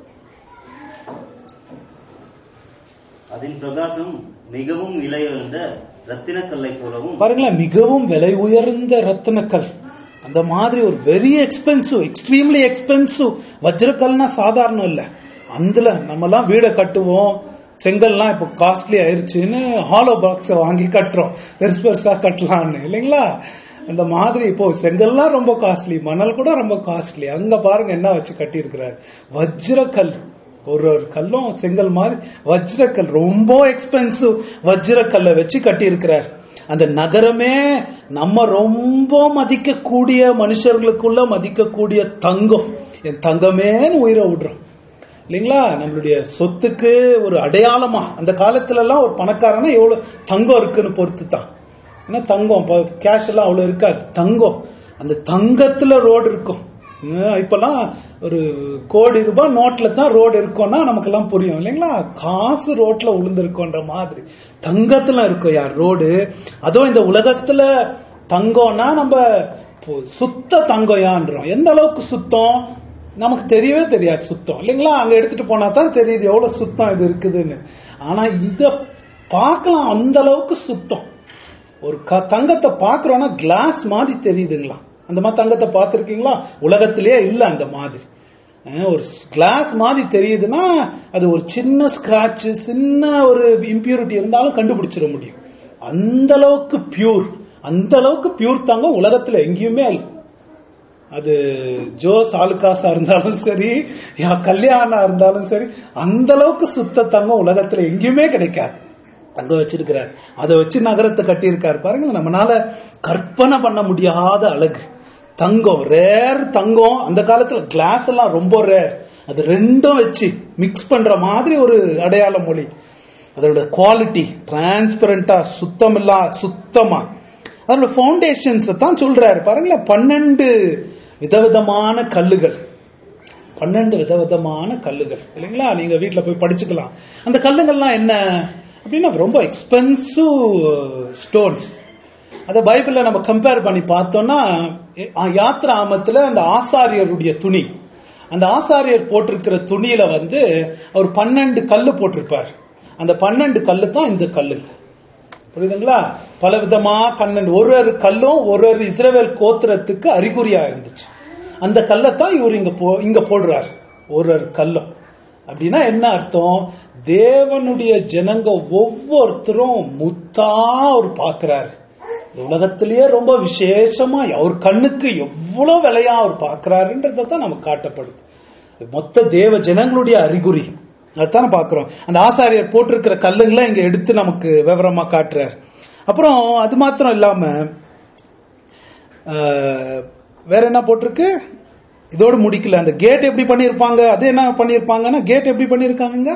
அதன் பிரகாசம் மிகவும் விலையுயர்ந்த ரத்தினக்கல்லை போலவும் பாருங்களேன் மிகவும் விலை உயர்ந்த ரத்தினக்கல் அந்த மாதிரி ஒரு வெரி எக்ஸ்பென்சிவ் எக்ஸ்ட்ரீம்லி எக்ஸ்பென்சிவ் வஜ்ரக்கல்னா சாதாரணம் இல்ல அதுல நம்ம எல்லாம் வீடை கட்டுவோம் செங்கல்லாம் இப்ப காஸ்ட்லி ஆயிருச்சுன்னு ஹாலோ பாக்ஸ் வாங்கி கட்டுறோம் பெருசு பெருசா கட்டலாம்னு இல்லைங்களா அந்த மாதிரி இப்போ செங்கல்லாம் ரொம்ப காஸ்ட்லி மணல் கூட ரொம்ப காஸ்ட்லி அங்க பாருங்க என்ன வச்சு கட்டி இருக்கிறாரு வஜ்ரக்கல் ஒரு ஒரு கல்லும் செங்கல் மாதிரி வஜ்ரக்கல் ரொம்ப எக்ஸ்பென்சிவ் வஜ்ரக்கல்லை வச்சு கட்டி இருக்கிறார் அந்த நகரமே நம்ம ரொம்ப மதிக்கக்கூடிய மனுஷர்களுக்குள்ள மதிக்கக்கூடிய தங்கம் என் தங்கமேன்னு உயிரை விடுறோம் இல்லைங்களா நம்மளுடைய சொத்துக்கு ஒரு அடையாளமா அந்த காலத்துல எல்லாம் ஒரு பணக்காரனா எவ்வளவு தங்கம் இருக்குன்னு பொறுத்து தான் ஏன்னா தங்கம் கேஷ் எல்லாம் அவ்வளவு இருக்காது தங்கம் அந்த தங்கத்துல ரோடு இருக்கும் ஹம், இப்பெல்லாம் ஒரு கோடி ரூபாய் நோட்ல தான் ரோடு இருக்கும்னா நமக்கெல்லாம் புரியும் இல்லைங்களா காசு ரோட்ல விழுந்திருக்கோன்ற மாதிரி தங்கத்துல இருக்கும் யார் ரோடு அதுவும் இந்த உலகத்துல தங்கம்னா நம்ம இப்போ சுத்த தங்கம் யான்றோம் எந்த அளவுக்கு சுத்தம் நமக்கு தெரியவே தெரியாது சுத்தம் இல்லைங்களா அங்க எடுத்துட்டு போனா தான் தெரியுது எவ்வளவு சுத்தம் இது இருக்குதுன்னு ஆனா இத பார்க்கலாம் அந்த அளவுக்கு சுத்தம் ஒரு க- தங்கத்தை பாக்குறோம்னா கிளாஸ் மாதிரி தெரியுதுங்களா அந்த மாதிரி தங்கத்தை பார்த்திருக்கீங்களா உலகத்திலேயே இல்ல அந்த மாதிரி அஹ் ஒரு கிளாஸ் மாதிரி தெரியுதுன்னா அது ஒரு சின்ன ஸ்கிராட்ச் சின்ன ஒரு இம்பியூரிட்டி இருந்தாலும் கண்டுபிடிச்சிட முடியும் அந்த அளவுக்கு பியூர் அந்த அளவுக்கு பியூர் தங்கம் உலகத்துல எங்கேயுமே இல்லை அது ஜோஸ் ஆலுகாசா இருந்தாலும் சரி யா கல்யாணா இருந்தாலும் சரி அந்த அளவுக்கு சுத்த தங்கம் உலகத்துல எங்கேயுமே கிடைக்காது அங்க வச்சிருக்கிறார் அதை வச்சு நகரத்தை கட்டியிருக்காரு பாருங்க நம்மனால கற்பனை பண்ண முடியாத அழகு தங்கம் ரேர் தங்கம் அந்த காலத்துல கிளாஸ் எல்லாம் ரொம்ப ரேர் அது ரெண்டும் வச்சு மிக்ஸ் பண்ற மாதிரி ஒரு அடையாள மொழி அதோட குவாலிட்டி டிரான்ஸ்பரண்டா சுத்தமில்லா சுத்தமா அதோட ஃபவுண்டேஷன்ஸ் தான் சொல்றாரு பாருங்களேன் பன்னெண்டு விதவிதமான கல்லுகள் பன்னெண்டு விதவிதமான கல்லுகள் இல்லைங்களா நீங்க வீட்ல போய் படிச்சுக்கலாம் அந்த கல்லுங்கள்லாம் என்ன அப்படின்னா ரொம்ப எக்ஸ்பென்சிவ் ஸ்டோன்ஸ் அத பைபிள்ல நம்ம கம்பேர் பண்ணி பார்த்தோம்னா எ- ஆ, யாத்ரா ஆமத்துல அந்த ஆசாரியருடைய துணி அந்த ஆசாரியர் போட்டிருக்கிற துணியில வந்து அவர் பன்னெண்டு கல்லு போட்டிருப்பார் அந்த பன்னெண்டு கல்லு தான் இந்த கல்லு புரியுதுங்களா பல விதமா கண்ணன் ஒரு ஒரு கல்லும் ஒரு ஒரு இஸ்ரவேல் கோத்திரத்துக்கு அறிகுறியா இருந்துச்சு அந்த கல்லைத்தான் இவர் இங்க போ இங்க போடுறார் ஒரு ஒரு கல்லும் அப்படின்னா என்ன அர்த்தம் தேவனுடைய ஜனங்க ஒவ்வொருத்தரும் முத்தா அவர் பார்க்கிறாரு இந்த உலகத்திலேயே ரொம்ப விசேஷமா அவர் கண்ணுக்கு எவ்வளவு விலையா அவர் பார்க்கிறாருன்றதை தான் நமக்கு காட்டப்படுது மொத்த தேவ ஜனங்களுடைய அறிகுறி அதான் பாக்குறோம் அந்த ஆசாரியர் போட்டிருக்கிற கல்லுங்களை இங்க எடுத்து நமக்கு விவரமா காட்டுறார் அப்புறம் அது மாத்திரம் இல்லாம ஆஹ், வேற என்ன போட்டிருக்கு இதோடு முடிக்கல அந்த கேட் எப்படி பண்ணியிருப்பாங்க அது என்ன பண்ணியிருப்பாங்கன்னா கேட் எப்படி பண்ணியிருக்காங்க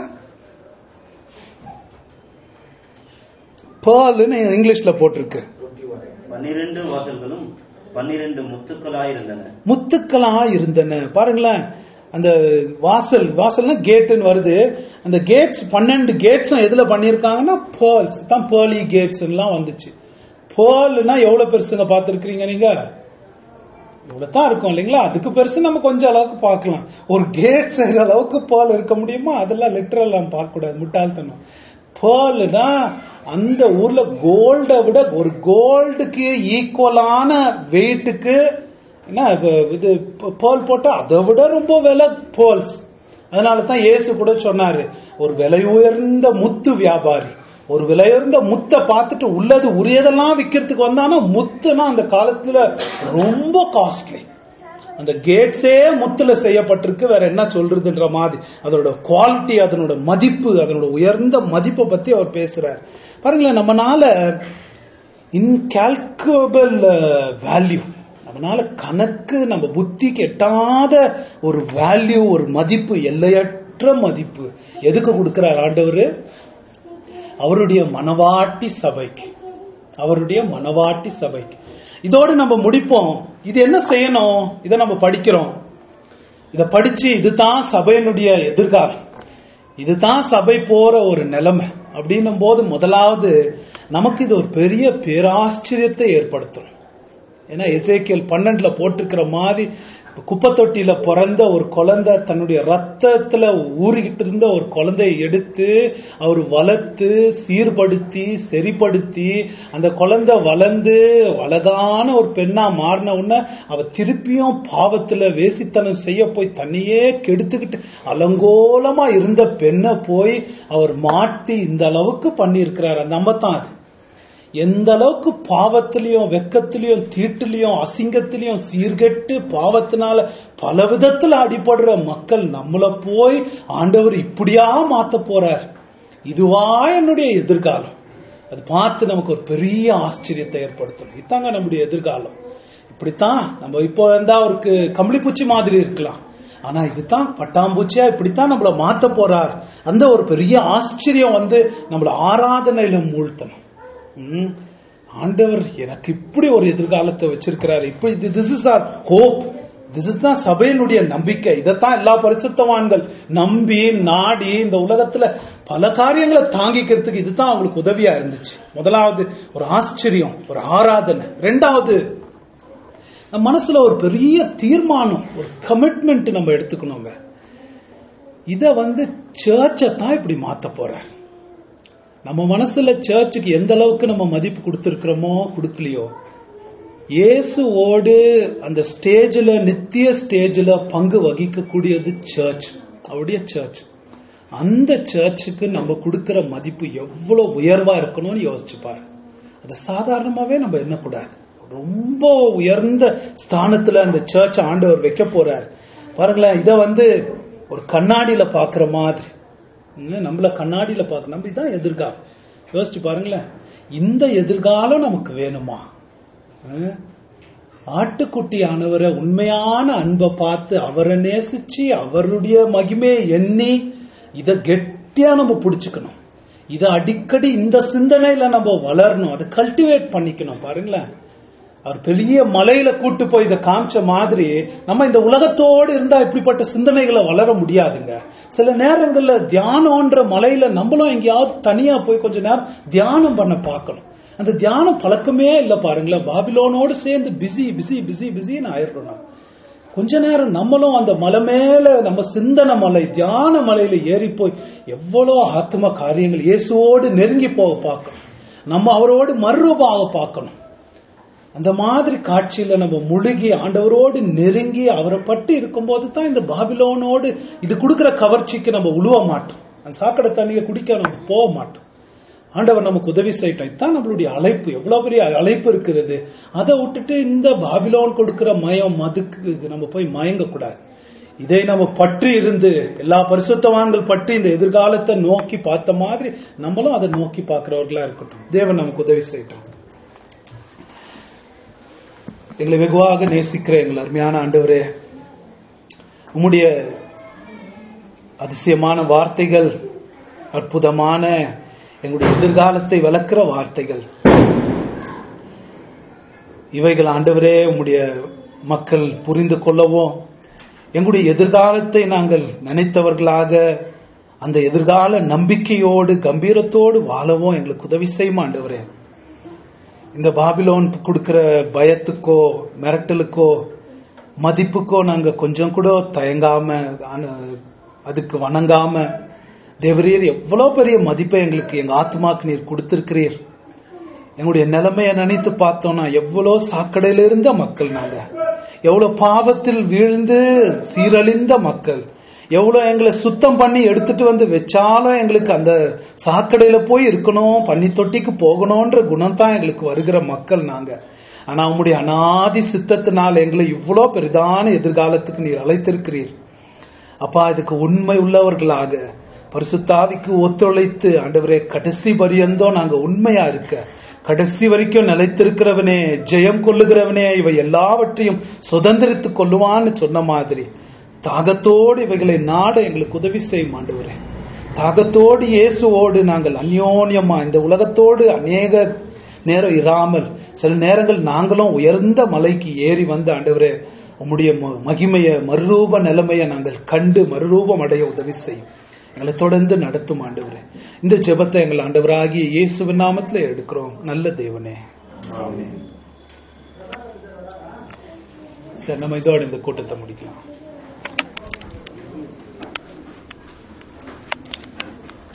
பேர்ல்னு இங்கிலீஷ்ல போட்டிருக்கு பன்னிரண்டு வாசல்களும் பன்னிரண்டு முத்துக்களாயிருந்தன முத்துக்களா இருந்தன பாருங்களேன் அந்த வாசல் வாசல்னா கேட்டுன்னு வருது அந்த கேட்ஸ் பன்னெண்டு கேட்ஸும் எதுல பண்ணிருக்காங்கன்னா பேர்ல்ஸ் தான் பேர்லி கேட்ஸ் எல்லாம் வந்துச்சு பேர்ல்னா எவ்வளவு பெருசுங்க பார்த்திருக்கிறீங்க நீங்க இவ்வளவு தான் இருக்கும் இல்லைங்களா அதுக்கு பெருசு நம்ம கொஞ்சம் அளவுக்கு பார்க்கலாம் ஒரு கேட் செய்யற அளவுக்கு பேர்ல் இருக்க முடியுமா அதெல்லாம் லிட்டரல் நம்ம பார்க்க கூடாது முட்டாள்தனம் பேர்ல்னா அந்த ஊர்ல கோல்டை விட ஒரு கோல்டுக்கு ஈக்குவலான வெயிட்டுக்கு என்ன இப்ப இது பேர்ல் போட்டா அதை விட ரொம்ப விலை பேர்ல்ஸ் அதனால தான் இயேசு கூட சொன்னாரு ஒரு விலை உயர்ந்த முத்து வியாபாரி ஒரு விலையுயர்ந்த முத்தை பார்த்துட்டு உள்ளது உரியதெல்லாம் விற்கிறதுக்கு வந்தானா முத்துனா அந்த காலத்துல ரொம்ப காஸ்ட்லி அந்த கேட்ஸே முத்துல செய்யப்பட்டிருக்கு வேற என்ன சொல்றதுன்ற மாதிரி அதோட குவாலிட்டி அதனோட மதிப்பு அதனோட உயர்ந்த மதிப்பை பத்தி அவர் பேசுறாரு பாருங்களேன் நம்மனால இன்கால்குலபிள் வேல்யூ நம்மனால கணக்கு நம்ம புத்திக்கு எட்டாத ஒரு வேல்யூ ஒரு மதிப்பு எல்லையற்ற மதிப்பு எதுக்கு கொடுக்கிறார் ஆண்டவர் அவருடைய மனவாட்டி சபைக்கு அவருடைய மனவாட்டி சபைக்கு இதோடு நம்ம முடிப்போம் இது என்ன செய்யணும் இதை நம்ம படிக்கிறோம் இத படிச்சு இதுதான் சபையினுடைய எதிர்காலம் இதுதான் சபை போற ஒரு நிலைமை அப்படின்னும் போது முதலாவது நமக்கு இது ஒரு பெரிய பேராச்சரியத்தை ஏற்படுத்தும் ஏன்னா எசேக்கியல் பன்னெண்டுல போட்டிருக்கிற மாதிரி குப்பை தொட்டியில பிறந்த ஒரு குழந்தை தன்னுடைய ரத்தத்துல ஊறிக்கிட்டு இருந்த ஒரு குழந்தையை எடுத்து அவர் வளர்த்து சீர்படுத்தி சரிப்படுத்தி அந்த குழந்தை வளர்ந்து அழகான ஒரு பெண்ணா மாறின உடனே அவ திருப்பியும் பாவத்துல வேசித்தனம் செய்ய போய் தன்னையே கெடுத்துக்கிட்டு அலங்கோலமா இருந்த பெண்ணை போய் அவர் மாட்டி இந்த அளவுக்கு பண்ணியிருக்கிறார் அந்த அம்பத்தான் அது எந்த அளவுக்கு பாவத்திலையும் வெக்கத்திலையும் தீட்டுலையும் அசிங்கத்திலையும் சீர்கெட்டு பாவத்தினால பல விதத்துல அடிபடுற மக்கள் நம்மள போய் ஆண்டவர் இப்படியா மாத்த போறார் இதுவா என்னுடைய எதிர்காலம் அது பார்த்து நமக்கு ஒரு பெரிய ஆச்சரியத்தை ஏற்படுத்தும் இதாங்க நம்முடைய எதிர்காலம் இப்படித்தான் நம்ம இப்போ இருந்தா அவருக்கு கம்பளிப்பூச்சி மாதிரி இருக்கலாம் ஆனா இதுதான் பட்டாம்பூச்சியா இப்படித்தான் நம்மள மாத்த போறார் அந்த ஒரு பெரிய ஆச்சரியம் வந்து நம்மள ஆராதனையில மூழ்த்தணும் ம். ஆண்டவர் எனக்கு இப்படி ஒரு எதிர்காலத்தை வச்சிருக்கிறாரு இப்படி this is our hope this is தான் சபையினுடைய நம்பிக்கை இதைத்தான் எல்லா பரிசுத்தவான்கள் நம்பி நாடி இந்த உலகத்துல பல காரியங்களை தாங்கிக்கிறதுக்கு இதுதான் அவங்களுக்கு உதவியா இருந்துச்சு முதலாவது ஒரு ஆச்சரியம் ஒரு ஆராதனை ரெண்டாவது நம்ம மனசுல ஒரு பெரிய தீர்மானம் ஒரு கமிட்மெண்ட் நம்ம எடுத்துக்கணுங்க இத வந்து சர்ச்சை தான் இப்படி மாத்த போறார் நம்ம மனசுல சர்ச்சுக்கு எந்த அளவுக்கு நம்ம மதிப்பு கொடுத்திருக்கிறோமோ கொடுக்கலையோ இயேசுவோடு அந்த ஸ்டேஜ்ல நித்திய ஸ்டேஜ்ல பங்கு வகிக்கக்கூடியது சர்ச் அவருடைய சர்ச் அந்த சர்ச்சுக்கு நம்ம கொடுக்கிற மதிப்பு எவ்வளவு உயர்வா இருக்கணும்னு யோசிச்சு பாரு அதை சாதாரணமாவே நம்ம எண்ணக்கூடாது ரொம்ப உயர்ந்த ஸ்தானத்துல அந்த சர்ச் ஆண்டவர் வைக்க போறார் பாருங்களேன் இத வந்து ஒரு கண்ணாடியில பாக்குற மாதிரி உம், நம்மள கண்ணாடியில பார்க்க நம்ம இதான் எதிர்காலம் யோசிச்சு பாருங்களேன் இந்த எதிர்காலம் நமக்கு வேணுமா உம், ஆட்டுக்குட்டியானவரை உண்மையான அன்பை பார்த்து அவரை நேசிச்சு அவருடைய மகிமையை எண்ணி இத கெட்டியா நம்ம புடிச்சுக்கணும் இத அடிக்கடி இந்த சிந்தனையில நம்ம வளரணும் அதை கல்டிவேட் பண்ணிக்கணும் பாருங்களேன் அவர் பெரிய மலையில கூட்டு போய் இதை காமிச்ச மாதிரி நம்ம இந்த உலகத்தோடு இருந்தா இப்படிப்பட்ட சிந்தனைகளை வளர முடியாதுங்க சில நேரங்கள்ல தியானம்ன்ற மலையில நம்மளும் எங்கேயாவது தனியா போய் கொஞ்ச நேரம் தியானம் பண்ண பார்க்கணும் அந்த தியானம் பழக்கமே இல்ல பாருங்களேன் பாபிலோனோடு சேர்ந்து பிஸி பிஸி பிஸி பிஸின்னு ஆயிடுறோம் நான் கொஞ்ச நேரம் நம்மளும் அந்த மலை மேல நம்ம சிந்தன மலை தியான மலையில ஏறி போய் எவ்வளவு ஆத்ம காரியங்கள் இயேசுவோடு நெருங்கி போக பார்க்கணும் நம்ம அவரோடு மறுரூபாக பார்க்கணும் அந்த மாதிரி காட்சியில நம்ம முழுகி ஆண்டவரோடு நெருங்கி அவரை பட்டு இருக்கும்போது தான் இந்த பாபிலோனோடு இது கொடுக்கிற கவர்ச்சிக்கு நம்ம உழுவ மாட்டோம் அந்த சாக்கடை தண்ணியை குடிக்க நம்ம போக மாட்டோம் ஆண்டவர் நமக்கு உதவி செய்யட்டும் இதுதான் நம்மளுடைய அழைப்பு எவ்வளவு பெரிய அழைப்பு இருக்கிறது அதை விட்டுட்டு இந்த பாபிலோன் கொடுக்கிற மயம் மதுக்கு நம்ம போய் மயங்க கூடாது இதை நம்ம பற்றி இருந்து எல்லா பரிசுத்தவான்கள் பற்றி இந்த எதிர்காலத்தை நோக்கி பார்த்த மாதிரி நம்மளும் அதை நோக்கி பார்க்கிறவர்களா இருக்கட்டும் தேவன் நமக்கு உதவி செய்யட்டும் எங்களை வெகுவாக நேசிக்கிற எங்கள் அருமையான ஆண்டவரே உம்முடைய அதிசயமான வார்த்தைகள் அற்புதமான எங்களுடைய எதிர்காலத்தை விளக்குற வார்த்தைகள் இவைகள் ஆண்டவரே உம்முடைய மக்கள் புரிந்து கொள்ளவும் எங்களுடைய எதிர்காலத்தை நாங்கள் நினைத்தவர்களாக அந்த எதிர்கால நம்பிக்கையோடு கம்பீரத்தோடு வாழவும் எங்களுக்கு உதவி செய்யும் ஆண்டவரே இந்த பாபிலோன் கொடுக்கிற பயத்துக்கோ மிரட்டலுக்கோ மதிப்புக்கோ நாங்க கொஞ்சம் கூட தயங்காம ஆன- அதுக்கு வணங்காம தேவரீர் எவ்வளவு பெரிய மதிப்பை எங்களுக்கு எங்க ஆத்மாக்கு நீர் கொடுத்திருக்கிறீர் எங்களுடைய நிலைமையை நினைத்து பார்த்தோம்னா எவ்வளவு சாக்கடையில இருந்த மக்கள் நாங்க எவ்வளவு பாவத்தில் வீழ்ந்து சீரழிந்த மக்கள் எவ்வளவு எங்களை சுத்தம் பண்ணி எடுத்துட்டு வந்து வச்சாலும் எங்களுக்கு அந்த சாக்கடையில போய் இருக்கணும் பண்ணி தொட்டிக்கு போகணும்ன்ற குணம் தான் எங்களுக்கு வருகிற மக்கள் நாங்க ஆனா உம்முடைய அனாதி சித்தத்தினால் எங்களை இவ்வளோ பெரிதான எதிர்காலத்துக்கு நீர் அழைத்திருக்கிறீர் அப்பா இதுக்கு உண்மை உள்ளவர்களாக பரிசுத்தாவிக்கு ஒத்துழைத்து ஆண்டவரே கடைசி பரியந்தம் நாங்க உண்மையா இருக்க கடைசி வரைக்கும் நிலைத்திருக்கிறவனே ஜெயம் கொள்ளுகிறவனே இவை எல்லாவற்றையும் சுதந்திரித்துக் கொள்ளுவான்னு சொன்ன மாதிரி தாகத்தோடு இவைகளை நாட எங்களுக்கு உதவி செய்யும் ஆண்டவரே தாகத்தோடு இயேசுவோடு நாங்கள் அந்யோன்யமா இந்த உலகத்தோடு அநேக நேரம் இராமல் சில நேரங்கள் நாங்களும் உயர்ந்த மலைக்கு ஏறி வந்து ஆண்டவரே உம்முடைய ம- மகிமைய மறுரூப நிலைமையை நாங்கள் கண்டு மறுரூபம் அடைய உதவி செய்யும் எங்களை தொடர்ந்து நடத்தும் ஆண்டவரே இந்த ஜெபத்தை எங்கள் ஆண்டவராகிய இயேசுவின் நாமத்துல எடுக்கிறோம் நல்ல தேவனே ஆமென் சரி நம்ம இதோட இந்த கூட்டத்தை முடிக்கலாம்